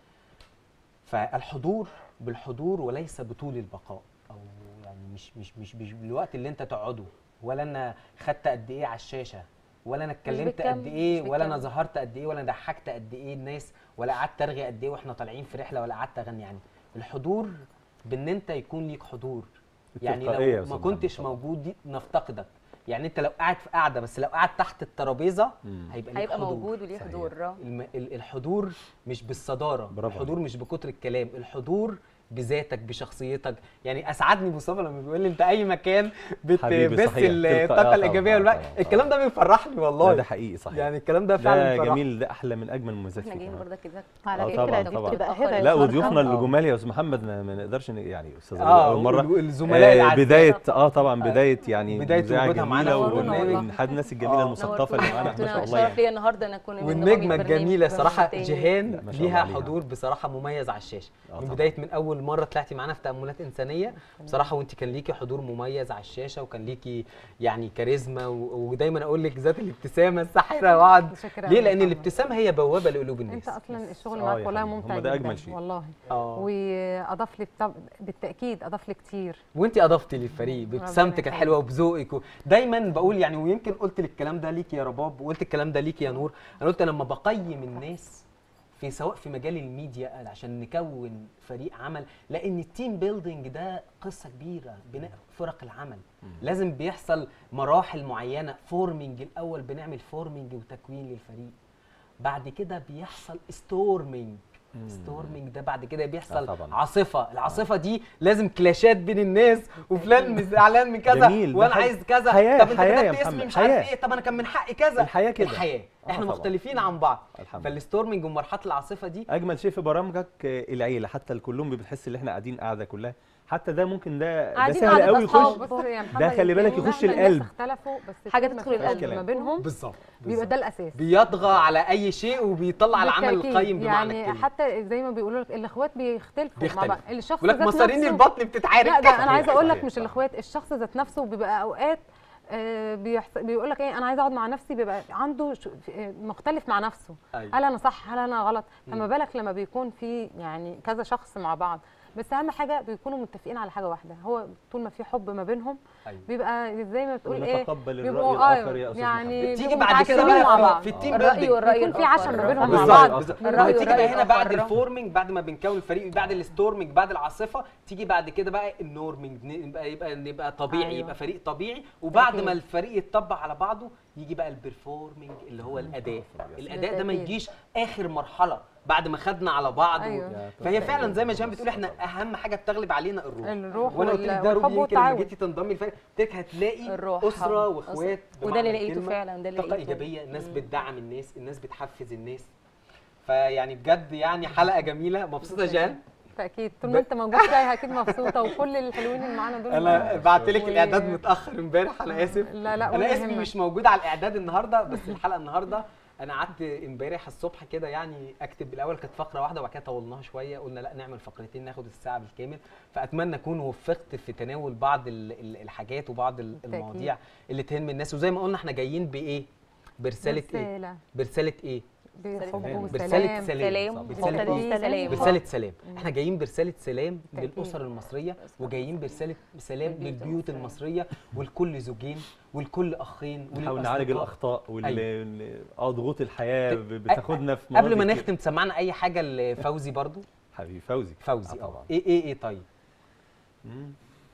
Speaker 1: فالحضور بالحضور وليس بطول البقاء او يعني مش مش مش, مش بالوقت اللي انت تقعده ولا انا خدت قد ايه على الشاشه ولا انا اتكلمت قد
Speaker 4: بالكم،
Speaker 1: ايه
Speaker 4: مش
Speaker 1: ولا انا
Speaker 4: بالكم.
Speaker 1: ظهرت قد ايه ولا انا ضحكت قد ايه الناس ولا قعدت ارغي قد ايه واحنا طالعين في رحله ولا قعدت اغني يعني الحضور بان انت يكون ليك حضور يعني
Speaker 2: التلقائية يا
Speaker 1: لو
Speaker 2: أستاذ
Speaker 1: ما
Speaker 2: محمد
Speaker 1: كنتش
Speaker 2: طبعاً.
Speaker 1: موجود دي نفتقدك يعني انت لو قاعد في قاعده بس لو قاعد تحت الترابيزه
Speaker 2: مم.
Speaker 1: هيبقى ليك
Speaker 4: هيبقى
Speaker 1: حضور.
Speaker 4: موجود وليه
Speaker 2: صحيح.
Speaker 4: حضور
Speaker 1: الم... ال- الحضور مش بالصداره
Speaker 2: برافو
Speaker 1: الحضور
Speaker 2: عليك.
Speaker 1: مش بكتر الكلام الحضور بذاتك بشخصيتك يعني اسعدني مصطفى لما بيقول لي انت اي مكان
Speaker 2: حبيبي،
Speaker 1: بتبث
Speaker 2: صحيح.
Speaker 1: الطاقه
Speaker 2: تلقائي. آه،
Speaker 1: الايجابيه
Speaker 2: طبعاً،
Speaker 1: والوقت
Speaker 2: طبعاً،
Speaker 1: الكلام ده بيفرحني والله
Speaker 2: لا ده حقيقي صحيح
Speaker 1: يعني الكلام ده
Speaker 2: ده
Speaker 1: فعلا بيفرحني
Speaker 2: جميل ده احلى من اجمل المميزات
Speaker 4: احنا
Speaker 2: فيه
Speaker 4: جايين
Speaker 2: كمان.
Speaker 4: برضك كده
Speaker 5: على
Speaker 2: آه،
Speaker 5: فكره
Speaker 2: طبعاً،
Speaker 5: دي
Speaker 2: طبعاً.
Speaker 5: بتبقى
Speaker 4: لا،
Speaker 5: هبه
Speaker 2: لا
Speaker 5: يا
Speaker 2: وضيوفنا
Speaker 5: فرحة.
Speaker 2: الجمال يا استاذ محمد ما ما نقدرش ن- يعني استاذ ربيع
Speaker 1: اه
Speaker 2: اول مره
Speaker 1: الزملاء
Speaker 2: آه
Speaker 1: الأعزاء.
Speaker 2: بدايه اه طبعا بدايه يعني
Speaker 1: بداية
Speaker 2: مذيعة
Speaker 1: وجودها معانا
Speaker 2: جميلة
Speaker 1: في
Speaker 2: و-
Speaker 1: البرنامج.
Speaker 2: ومن حد الناس الجميله
Speaker 1: آه.
Speaker 2: المثقفه اللي معانا ما شاء الله
Speaker 4: شرف
Speaker 2: يعني
Speaker 4: ليا النهارده ان اكون من ضمن
Speaker 1: والنجمه
Speaker 4: البرنامج
Speaker 1: الجميله
Speaker 4: في
Speaker 1: صراحه
Speaker 4: التاني.
Speaker 1: جيهان
Speaker 2: لا، ما شاء الله
Speaker 1: ليها
Speaker 2: عليها.
Speaker 1: حضور بصراحه مميز على الشاشه
Speaker 2: آه
Speaker 1: من
Speaker 2: طبعاً.
Speaker 1: بدايه من اول مره طلعتي معانا في تاملات انسانيه بصراحه وانت كان ليكي حضور مميز على الشاشه وكان ليكي يعني كاريزما و- ودايما اقول لك ذات الابتسامه الساحره واقعد
Speaker 3: متشكرة
Speaker 1: ليه
Speaker 3: أوي
Speaker 1: لان
Speaker 3: طبعاً.
Speaker 1: الابتسامه هي بوابه لقلوب
Speaker 3: انت
Speaker 1: الناس
Speaker 3: اصلا الشغل
Speaker 2: آه
Speaker 3: معاك
Speaker 2: يا
Speaker 3: والله
Speaker 2: حبيبي،
Speaker 3: ممتع
Speaker 2: هم ده
Speaker 3: جدا
Speaker 2: أجمل شيء.
Speaker 3: والله
Speaker 1: اه
Speaker 3: واضاف لي بتاع- بالتاكيد اضاف لي كتير
Speaker 1: وانت اضفتي للفريق بابتسامتك
Speaker 3: يخليك.
Speaker 1: الحلوه وبذوقك و... دايما بقول يعني ويمكن قلت الكلام ده ليكي يا رباب وقلت الكلام ده ليكي يا نور انا قلت لما بقيم الناس في سواء في مجال الميديا عشان نكون فريق عمل لان التيم بيلدينج ده قصه كبيره بناء فرق العمل لازم بيحصل مراحل معينه فورمنج الاول بنعمل فورمنج وتكوين للفريق بعد كده بيحصل ستورمنج ستورمنج ده بعد كده بيحصل
Speaker 2: آه طبعاً.
Speaker 1: عاصفه العاصفه دي لازم كلاشات بين الناس وفلان زعلان من كذا
Speaker 2: جميل، ده
Speaker 1: وانا
Speaker 2: حقيقي.
Speaker 1: عايز كذا
Speaker 2: حياة-
Speaker 1: طب انت
Speaker 2: حياة يا
Speaker 1: كتبت اسمي
Speaker 2: محمد،
Speaker 1: مش عارف
Speaker 2: حياة.
Speaker 1: ايه طب انا كان من حقي كذا
Speaker 2: الحياة كده.
Speaker 1: الحياه احنا
Speaker 2: طبعاً.
Speaker 1: مختلفين عن بعض
Speaker 2: الحمد لله
Speaker 1: فالستورمنج ومرحله العاصفه دي
Speaker 2: اجمل شيء في برامجك آه، العيله حتى الكلهم بتحس ان احنا قاعدين قاعده كلها حتى ده ممكن ده ده
Speaker 5: قاعدين
Speaker 2: سهل
Speaker 5: قعدة
Speaker 2: قوي
Speaker 5: أصحاب.
Speaker 2: يخش
Speaker 3: بص يا محمد
Speaker 2: ده خلي بالك
Speaker 3: يمكن
Speaker 2: يخش
Speaker 3: مهما الناس
Speaker 2: القلب.
Speaker 3: اختلفوا بس
Speaker 4: حاجة
Speaker 3: طول ما
Speaker 4: تدخل
Speaker 3: في حب
Speaker 2: القلب.
Speaker 3: ما بينهم
Speaker 1: بالظبط
Speaker 3: بيبقى ده الاساس
Speaker 1: بيطغى على اي شيء وبيطلع العمل
Speaker 3: بالتأكيد.
Speaker 1: القيم بمعنى
Speaker 3: يعني
Speaker 1: الكلمه
Speaker 3: حتى زي ما بيقولوا لك الاخوات بيختلفوا مع
Speaker 1: بيختلفوا.
Speaker 3: بعض الشخص
Speaker 1: يقول لك
Speaker 3: ذات
Speaker 1: مصارين
Speaker 3: نفسه-
Speaker 1: البطن بتتعارك
Speaker 3: لا ده انا عايزه
Speaker 2: صحيح،
Speaker 3: اقول لك
Speaker 2: صحيح،
Speaker 3: مش
Speaker 2: صح.
Speaker 3: الاخوات الشخص ذات نفسه بيبقى اوقات آه، بيحس... بيقول لك ايه انا عايزه اقعد مع نفسي بيبقى عنده ش... آه، مختلف مع نفسه
Speaker 1: أيوة.
Speaker 3: هل انا صح هل انا غلط فما
Speaker 1: مم.
Speaker 3: بالك لما بيكون في يعني كذا شخص مع بعض بس اهم حاجه بيكونوا متفقين على حاجه واحده هو طول ما في حب ما بينهم
Speaker 1: أيوة.
Speaker 3: بيبقى زي ما بتقول ايه
Speaker 2: ونتقبل
Speaker 3: بيبقوا
Speaker 2: الراي
Speaker 3: آه،
Speaker 2: الاخر يا استاذ
Speaker 3: يعني
Speaker 2: محمد.
Speaker 1: تيجي
Speaker 3: بيبقوا
Speaker 1: بعد كده
Speaker 3: متعشمين مع
Speaker 1: بقى
Speaker 3: بعض
Speaker 1: في التيم
Speaker 4: الرأي
Speaker 1: بيلدينج
Speaker 4: والرأي
Speaker 3: يكون في عشم ما بينهم مع
Speaker 1: بالظبط
Speaker 3: بعض
Speaker 1: بالظبط.
Speaker 4: الرأي
Speaker 1: بتيجي
Speaker 4: والرأي
Speaker 1: بقى هنا بعد
Speaker 4: الآخر.
Speaker 1: الفورمنج بعد ما بنكون الفريق بعد الستورمنج بعد العاصفه تيجي بعد كده بقى النورمنج ن- يبقى يبقى يبقى طبيعي
Speaker 3: أيوة.
Speaker 1: يبقى فريق طبيعي وبعد
Speaker 3: أكيد.
Speaker 1: ما الفريق يتطبق على بعضه يجي بقى البرفورمنج اللي هو الاداء الاداء ده ما
Speaker 3: بالتأكيد.
Speaker 1: يجيش اخر مرحله بعد ما خدنا على بعض و...
Speaker 3: أيوة.
Speaker 1: فهي فعلا زي ما جان بتقول احنا اهم حاجه بتغلب علينا الروح
Speaker 3: الروح
Speaker 1: وانا قلت
Speaker 3: وال-
Speaker 1: لك ده
Speaker 3: والحب
Speaker 1: روبي يمكن لما
Speaker 3: والتعاون.
Speaker 1: جيتي تنضمي الفريق قلت لك هتلاقي
Speaker 4: الروح
Speaker 1: اسره
Speaker 4: حب.
Speaker 1: واخوات
Speaker 4: وده
Speaker 1: بمعنى
Speaker 4: اللي لقيته
Speaker 1: الكلمة.
Speaker 4: فعلا ده اللي
Speaker 1: طاقه
Speaker 4: لقيته
Speaker 1: ايجابيه الناس
Speaker 4: مم.
Speaker 1: بتدعم الناس الناس بتحفز الناس فيعني بجد يعني حلقه جميله مبسوطه جان
Speaker 3: اكيد طول ما انت موجود فيها اكيد مبسوطه وكل الحلوين اللي معانا دول
Speaker 1: انا بعت لك
Speaker 3: و-
Speaker 1: الاعداد متاخر امبارح انا اسف
Speaker 3: لا لا ولا
Speaker 1: انا اسمي
Speaker 3: يهمك.
Speaker 1: مش موجود على الاعداد النهارده بس الحلقه النهارده انا قعدت امبارح الصبح كده يعني اكتب الاول كانت فقره واحده وبعد كده طولناها شويه قلنا لا نعمل فقرتين ناخد الساعه بالكامل فاتمنى اكون وفقت في تناول بعض ال- ال- الحاجات وبعض ال-
Speaker 3: بالتأكيد.
Speaker 1: المواضيع اللي تهم الناس وزي ما قلنا احنا جايين بايه برساله ايه
Speaker 3: رسالة
Speaker 1: برساله ايه
Speaker 3: بحب
Speaker 2: سلام.
Speaker 1: برساله
Speaker 3: وسلام
Speaker 1: سلام
Speaker 4: سلام
Speaker 1: برساله ايه
Speaker 4: وسلام. سلام
Speaker 1: برسالة سلام احنا جايين برسالة سلام
Speaker 3: بالتأكيد.
Speaker 1: للأسر المصرية وجايين برسالة سلام
Speaker 4: للبيوت
Speaker 1: للبيوت
Speaker 4: المصرية.
Speaker 1: المصرية ولكل زوجين ولكل أخين
Speaker 2: نحاول نعالج
Speaker 1: وللأصدقاء.
Speaker 2: الاخطاء وال
Speaker 1: أيوة.
Speaker 2: ال- اه ضغوط الحياه
Speaker 1: ت-
Speaker 2: ب- بتاخدنا في
Speaker 1: قبل ما
Speaker 2: مناطق
Speaker 1: نختم تسمعنا أي حاجة لفوزي برضو
Speaker 2: حبيبي فوزي
Speaker 1: فوزي
Speaker 2: آه
Speaker 1: اه
Speaker 2: طبعا
Speaker 1: إيه إيه إيه طيب
Speaker 2: مم.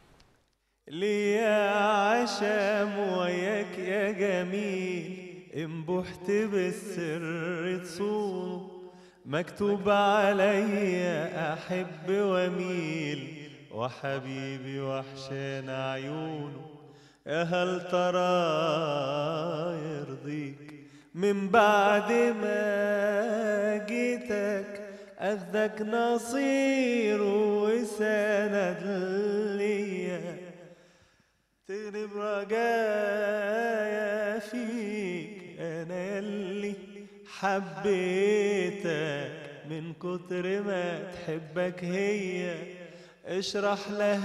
Speaker 6: ليا عشام وياك يا جميل انبحت بالسر تصونه مكتوب عليا احب واميل وحبيبي وحشان عيونه يا هل ترى يرضيك من بعد ما جيتك أخدك نصير وسند ليا تغلب رجايا فيك انا يلي حبيتك من كتر ما تحبك هي اشرح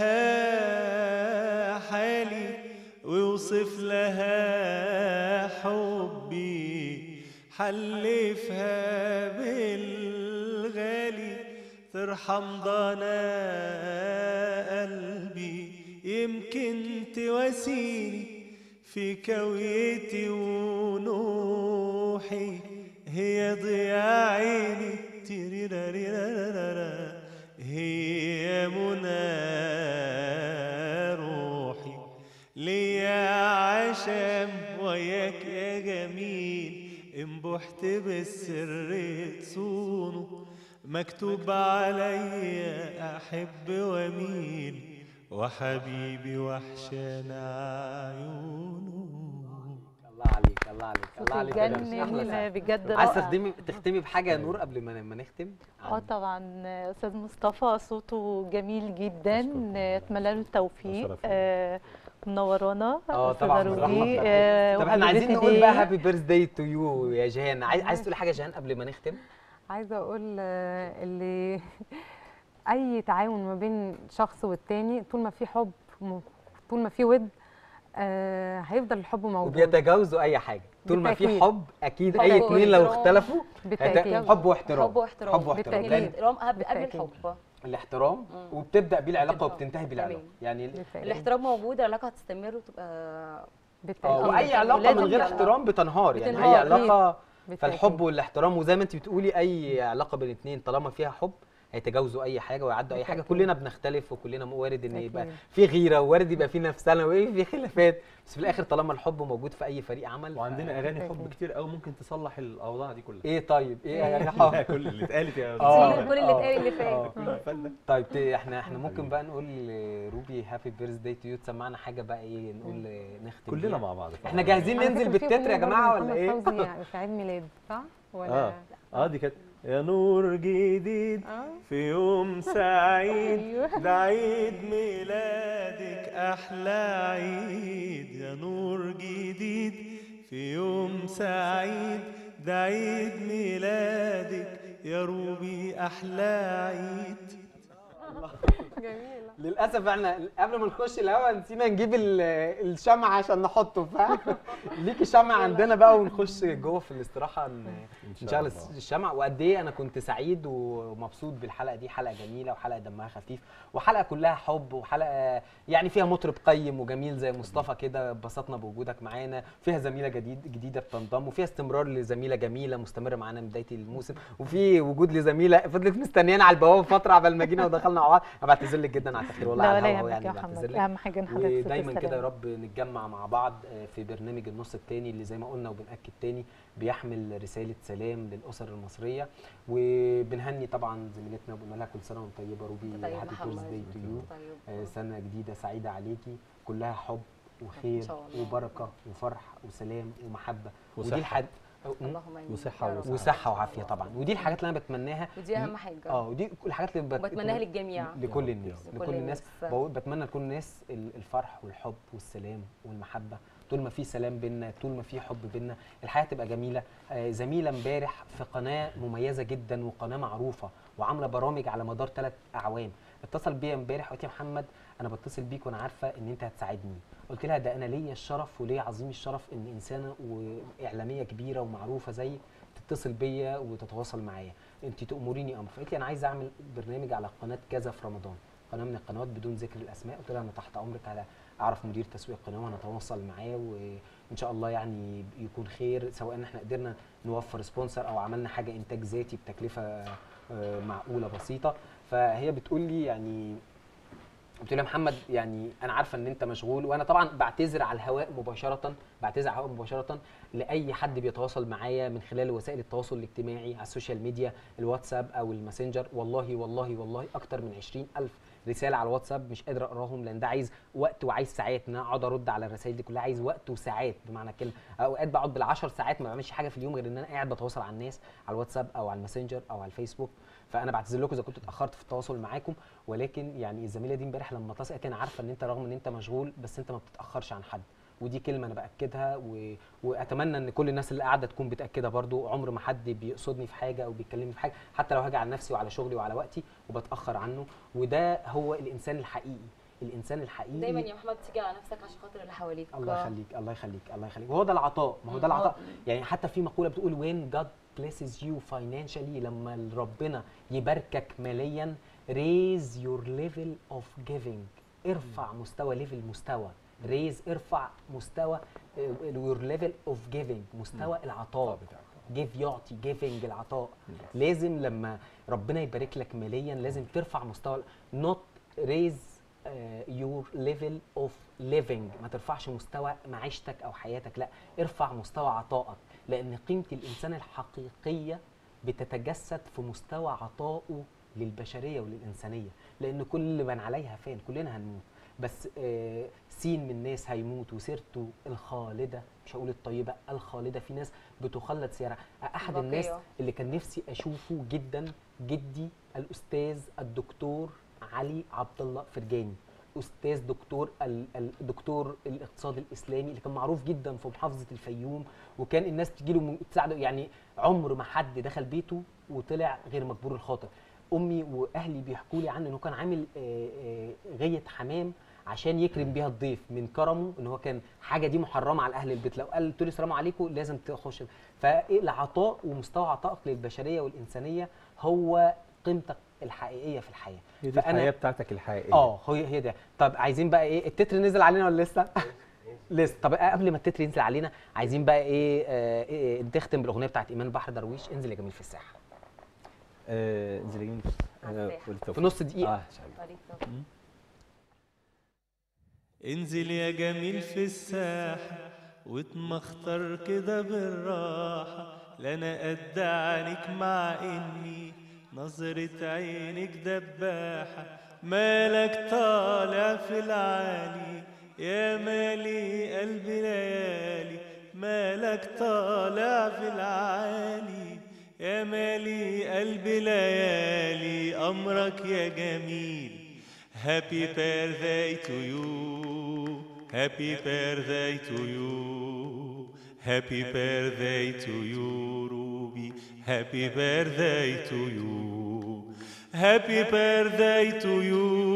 Speaker 6: لها حالي ويوصف لها حبي حلفها بالغالي ترحم ضنا قلبي يمكن تواسيني في كويتي ونوحي هي ضياء عيني تيريراريرارارا هي منى روحي ليا عشم وياك يا جميل انبحت بالسر تصونه مكتوب عليا احب واميل وحبيبي وحشان عيونه
Speaker 1: الله عليك الله عليك الله عليك يا درش. أحلى
Speaker 5: جنن
Speaker 1: ساعة.
Speaker 5: بجد
Speaker 1: عايز
Speaker 5: رائع
Speaker 1: تختمي تختمي بحاجة يا نور قبل ما ما نختم
Speaker 5: اه طبعا استاذ مصطفى صوته جميل جدا
Speaker 2: أشكركم.
Speaker 5: اتمنى له التوفيق
Speaker 2: شرف لي.
Speaker 5: آه، منورانا
Speaker 1: اه
Speaker 5: أستاذة
Speaker 1: طبعا
Speaker 5: روبي،
Speaker 1: بالرحمة بتاعتك.
Speaker 5: آه،
Speaker 1: طب احنا عايزين
Speaker 5: وحبيبتي
Speaker 1: نقول
Speaker 5: دي.
Speaker 1: بقى هابي بيرث داي تو يو يا جيهان عايز عايز تقولي حاجة يا جيهان قبل ما نختم
Speaker 3: عايزه اقول آه، اللي اي تعاون ما بين شخص والتاني طول ما في حب م- طول ما في ود آه هيفضل الحب موجود
Speaker 1: وبيتجاوزوا اي حاجه طول ما في
Speaker 3: بالتأكيد.
Speaker 1: حب اكيد
Speaker 4: حب
Speaker 1: اي اتنين لو
Speaker 4: واحترام.
Speaker 1: اختلفوا
Speaker 3: بالتاكيد
Speaker 1: هت- حب واحترام
Speaker 4: حب واحترام
Speaker 1: حب واحترام
Speaker 3: بالتأكيد.
Speaker 1: لأن
Speaker 4: الاحترام قبل قبل
Speaker 3: بالتأكيد.
Speaker 4: الحب
Speaker 1: الاحترام
Speaker 4: مم.
Speaker 1: وبتبدا بيه العلاقه
Speaker 4: بالتأكيد.
Speaker 1: وبتنتهي بالعلاقه
Speaker 4: تمام.
Speaker 1: يعني
Speaker 3: بالتأكيد.
Speaker 4: الاحترام موجود العلاقه هتستمر وتبقى
Speaker 1: اه
Speaker 3: بالتاكيد
Speaker 1: واي علاقه من
Speaker 4: ولازم
Speaker 1: غير
Speaker 4: يبقى-
Speaker 1: احترام بتنهار يعني اي
Speaker 4: بتنهار.
Speaker 1: علاقه
Speaker 3: بالتأكيد.
Speaker 1: فالحب والاحترام وزي ما انت بتقولي اي علاقه بين اتنين طالما فيها حب هيتجاوزوا اي حاجه ويعدوا اي حاجه
Speaker 3: بالتأكيد.
Speaker 1: كلنا بنختلف وكلنا وارد ان يبقى
Speaker 3: أكيد.
Speaker 1: في غيره وارد يبقى في نفسنا وفي خلافات بس في الاخر طالما الحب موجود في اي فريق عمل ف-
Speaker 2: وعندنا اغاني حب
Speaker 3: أكيد.
Speaker 2: كتير قوي ممكن تصلح الاوضاع دي كلها
Speaker 1: ايه طيب ايه يا
Speaker 2: لا،
Speaker 1: حب
Speaker 2: كل اللي اتقالت يا
Speaker 1: آه.
Speaker 2: أستاذ.
Speaker 4: كل اللي
Speaker 1: آه.
Speaker 4: اتقال اللي فات
Speaker 1: آه.
Speaker 2: كل الفن ده.
Speaker 1: طيب ت- احنا احنا ممكن بقى نقول لروبي هابي بيرث داي تو يو تسمعنا حاجه بقى ايه نقول نختم
Speaker 2: كلنا
Speaker 1: بيها.
Speaker 2: مع بعض
Speaker 1: احنا جاهزين
Speaker 3: على
Speaker 1: ننزل
Speaker 3: فكرة في
Speaker 1: بالتتر يا
Speaker 3: أغنية
Speaker 1: جماعه
Speaker 3: برضه
Speaker 1: ولا
Speaker 3: محمد
Speaker 1: ايه
Speaker 3: فوزي في عيد ميلاد صح؟ ولا
Speaker 2: اه اه دي كانت يا نور جديد
Speaker 3: اه
Speaker 6: في يوم سعيد
Speaker 3: ايوه
Speaker 6: ده عيد ميلادك أحلى عيد يا نور جديد في يوم سعيد ده عيد ميلادك يا روبي أحلى عيد
Speaker 3: جميلة
Speaker 1: للاسف احنا قبل ما نخش الهوا نسينا نجيب ال- الشمع عشان نحطه ف ليكي شمع عندنا بقى ونخش جوه في الاستراحه ن-
Speaker 2: إن شاء
Speaker 1: نشغل
Speaker 2: الله.
Speaker 1: الشمع وقد ايه انا كنت سعيد ومبسوط بالحلقه دي حلقه جميله وحلقه دمها خفيف وحلقه كلها حب وحلقه يعني فيها مطرب قيم وجميل زي مصطفى كده اتبسطنا بوجودك معانا فيها زميله جديد جديده بتنضم وفيها استمرار لزميله جميله مستمره معانا من بدايه الموسم وفي وجود لزميله فضلت مستنيانا على البوابه فتره عبال ما جينا ودخلنا مع بعض انا بعتذر لك جدا على التاخير والله
Speaker 5: لا
Speaker 1: على
Speaker 5: ولا
Speaker 1: الهوا
Speaker 5: يهمك
Speaker 1: يعني
Speaker 5: يا
Speaker 1: بعتذر
Speaker 5: محمد
Speaker 1: لك
Speaker 5: اهم حاجه ان حضرتك
Speaker 1: ودايما كده يا
Speaker 5: تسلم.
Speaker 1: رب نتجمع مع بعض آه، في برنامج النص التاني اللي زي ما قلنا وبنأكد تاني بيحمل رسالة سلام للأسر المصرية وبنهني طبعا زميلتنا وبنقول لها كل سنة وانت طيبة روبي
Speaker 4: طيب
Speaker 1: هابي
Speaker 4: محمد.
Speaker 1: بيرث داي تو يو
Speaker 4: طيب
Speaker 1: سنة جديدة سعيدة عليكي كلها حب وخير
Speaker 4: إن شاء الله.
Speaker 1: وبركة وفرح وسلام ومحبة ودي
Speaker 2: وصحة.
Speaker 1: الحاجة
Speaker 4: اللهم امين
Speaker 2: وصحة
Speaker 4: يا رب.
Speaker 2: وسعادة.
Speaker 1: وصحة وعافية طبعا ودي الحاجات اللي أنا بتمناها
Speaker 4: ودي اهم حاجه
Speaker 1: اه ودي كل الحاجات اللي بت-
Speaker 4: وبتمناها للجميع
Speaker 1: لكل
Speaker 2: يا
Speaker 1: الناس
Speaker 4: لكل
Speaker 1: لكل الناس
Speaker 4: الناس.
Speaker 1: بقول- بتمنى لكل الناس ال- الفرح والحب والسلام والمحبه طول ما في سلام بينا طول ما في حب بينا الحياه تبقى جميله آه، زميله امبارح في قناه مميزه جدا وقناه معروفه وعامله برامج على مدار ثلاث اعوام اتصل بيا امبارح وقلت يا محمد انا بتصل بيك وانا عارفه ان انت هتساعدني قلت لها ده انا ليا الشرف وليا عظيم الشرف ان انسانه واعلاميه كبيره ومعروفه زي تتصل بيا وتتواصل معايا انت تامريني امر فقالت لي انا عايزه اعمل برنامج على قناه كذا في رمضان قناه من القنوات بدون ذكر الاسماء قلت لها انا تحت امرك على اعرف مدير تسويق القناه وهنتواصل معاه وان شاء الله يعني يكون خير سواء ان احنا قدرنا نوفر سبونسر او عملنا حاجه انتاج ذاتي بتكلفه آه، معقوله بسيطه فهي بتقول لي يعني قلت له يا محمد يعني انا عارفه ان انت مشغول وانا طبعا بعتذر على الهواء مباشره بعتذر على الهواء مباشره لاي حد بيتواصل معايا من خلال وسائل التواصل الاجتماعي على السوشيال ميديا الواتساب او الماسنجر والله والله والله اكتر من 20 الف رساله على الواتساب مش قادر اقراهم لان ده عايز وقت وعايز ساعات ان أنا اقعد ارد على الرسائل دي كلها عايز وقت وساعات بمعنى الكلمه اوقات بقعد بالعشر ساعات ما بعملش حاجه في اليوم غير ان انا قاعد بتواصل على الناس على الواتساب او على الماسنجر او على الفيسبوك فانا بعتذر لكم اذا كنت اتاخرت في التواصل معاكم ولكن يعني الزميله دي امبارح لما اتصلت قالت لي انا عارفه ان انت رغم ان انت مشغول بس انت ما بتتاخرش عن حد ودي كلمه انا باكدها و... واتمنى ان كل الناس اللي قاعده تكون بتاكدها برضو عمر ما حد بيقصدني في حاجه او بيكلمني في حاجه حتى لو هاجي على نفسي وعلى شغلي وعلى وقتي وبتاخر عنه وده هو الانسان الحقيقي الانسان الحقيقي
Speaker 4: دايما يا محمد تيجي على نفسك عشان خاطر اللي حواليك
Speaker 1: الله يخليك الله يخليك الله يخليك وهو ده العطاء ما هو ده
Speaker 4: مم.
Speaker 1: العطاء يعني حتى في مقوله بتقول when God blesses you financially لما ربنا يباركك ماليا raise your level of giving ارفع مستوى ليفل مستوى raise ارفع مستوى آه، your level of giving مستوى العطاء
Speaker 2: بتاعك.
Speaker 1: give يعطي giving العطاء لازم لما ربنا يبارك لك ماليا لازم ترفع مستوى not raise uh, your level of living ما ترفعش مستوى معيشتك او حياتك لا ارفع مستوى عطائك لان قيمه الانسان الحقيقيه بتتجسد في مستوى عطائه للبشريه وللانسانيه لان كل من عليها فان كلنا هنموت بس آه، سين من الناس هيموت وسيرته الخالده مش هقول الطيبه الخالده في ناس بتخلد سيرها احد
Speaker 4: بقية.
Speaker 1: الناس اللي كان نفسي اشوفه جدا جدي الاستاذ الدكتور علي عبد الله فرجاني استاذ دكتور ال- الدكتور الاقتصاد الاسلامي اللي كان معروف جدا في محافظه الفيوم وكان الناس تجي له تساعده يعني عمر ما حد دخل بيته وطلع غير مجبور الخاطر امي واهلي بيحكوا لي عنه انه كان عامل آه، آه، غيه حمام عشان يكرم بيها الضيف من كرمه ان هو كان حاجه دي محرمه على اهل البيت لو قال تقول السلام عليكم لازم تخش فالعطاء ومستوى عطائك للبشريه والانسانيه هو قيمتك الحقيقيه في الحياه
Speaker 2: هي دي
Speaker 1: فأنا-
Speaker 2: الحياه بتاعتك الحقيقيه
Speaker 1: اه هي هي ده طب عايزين بقى ايه التتر نزل علينا ولا لسه لسه طب قبل ما التتر ينزل علينا عايزين بقى ايه, آه إيه نختم بالاغنيه بتاعت ايمان بحر درويش انزل يا جميل في الساحه
Speaker 2: آه، انزل يا جميل. آه،
Speaker 4: عارفاها.
Speaker 2: والتوفيق.
Speaker 1: في نص دقيقه
Speaker 2: اه إن شاء الله.
Speaker 4: طريقة.
Speaker 6: انزل يا جميل في الساحة واتمخطر كده بالراحة لا انا قد عنك مع اني نظرة عينك دباحة مالك طالع في العالي يا مالي قلبي ليالي مالك طالع في العالي يا مالي قلبي ليالي أمرك يا جميل Happy birthday to you Happy birthday to you Happy birthday to you Ruby Happy birthday to you Happy birthday to you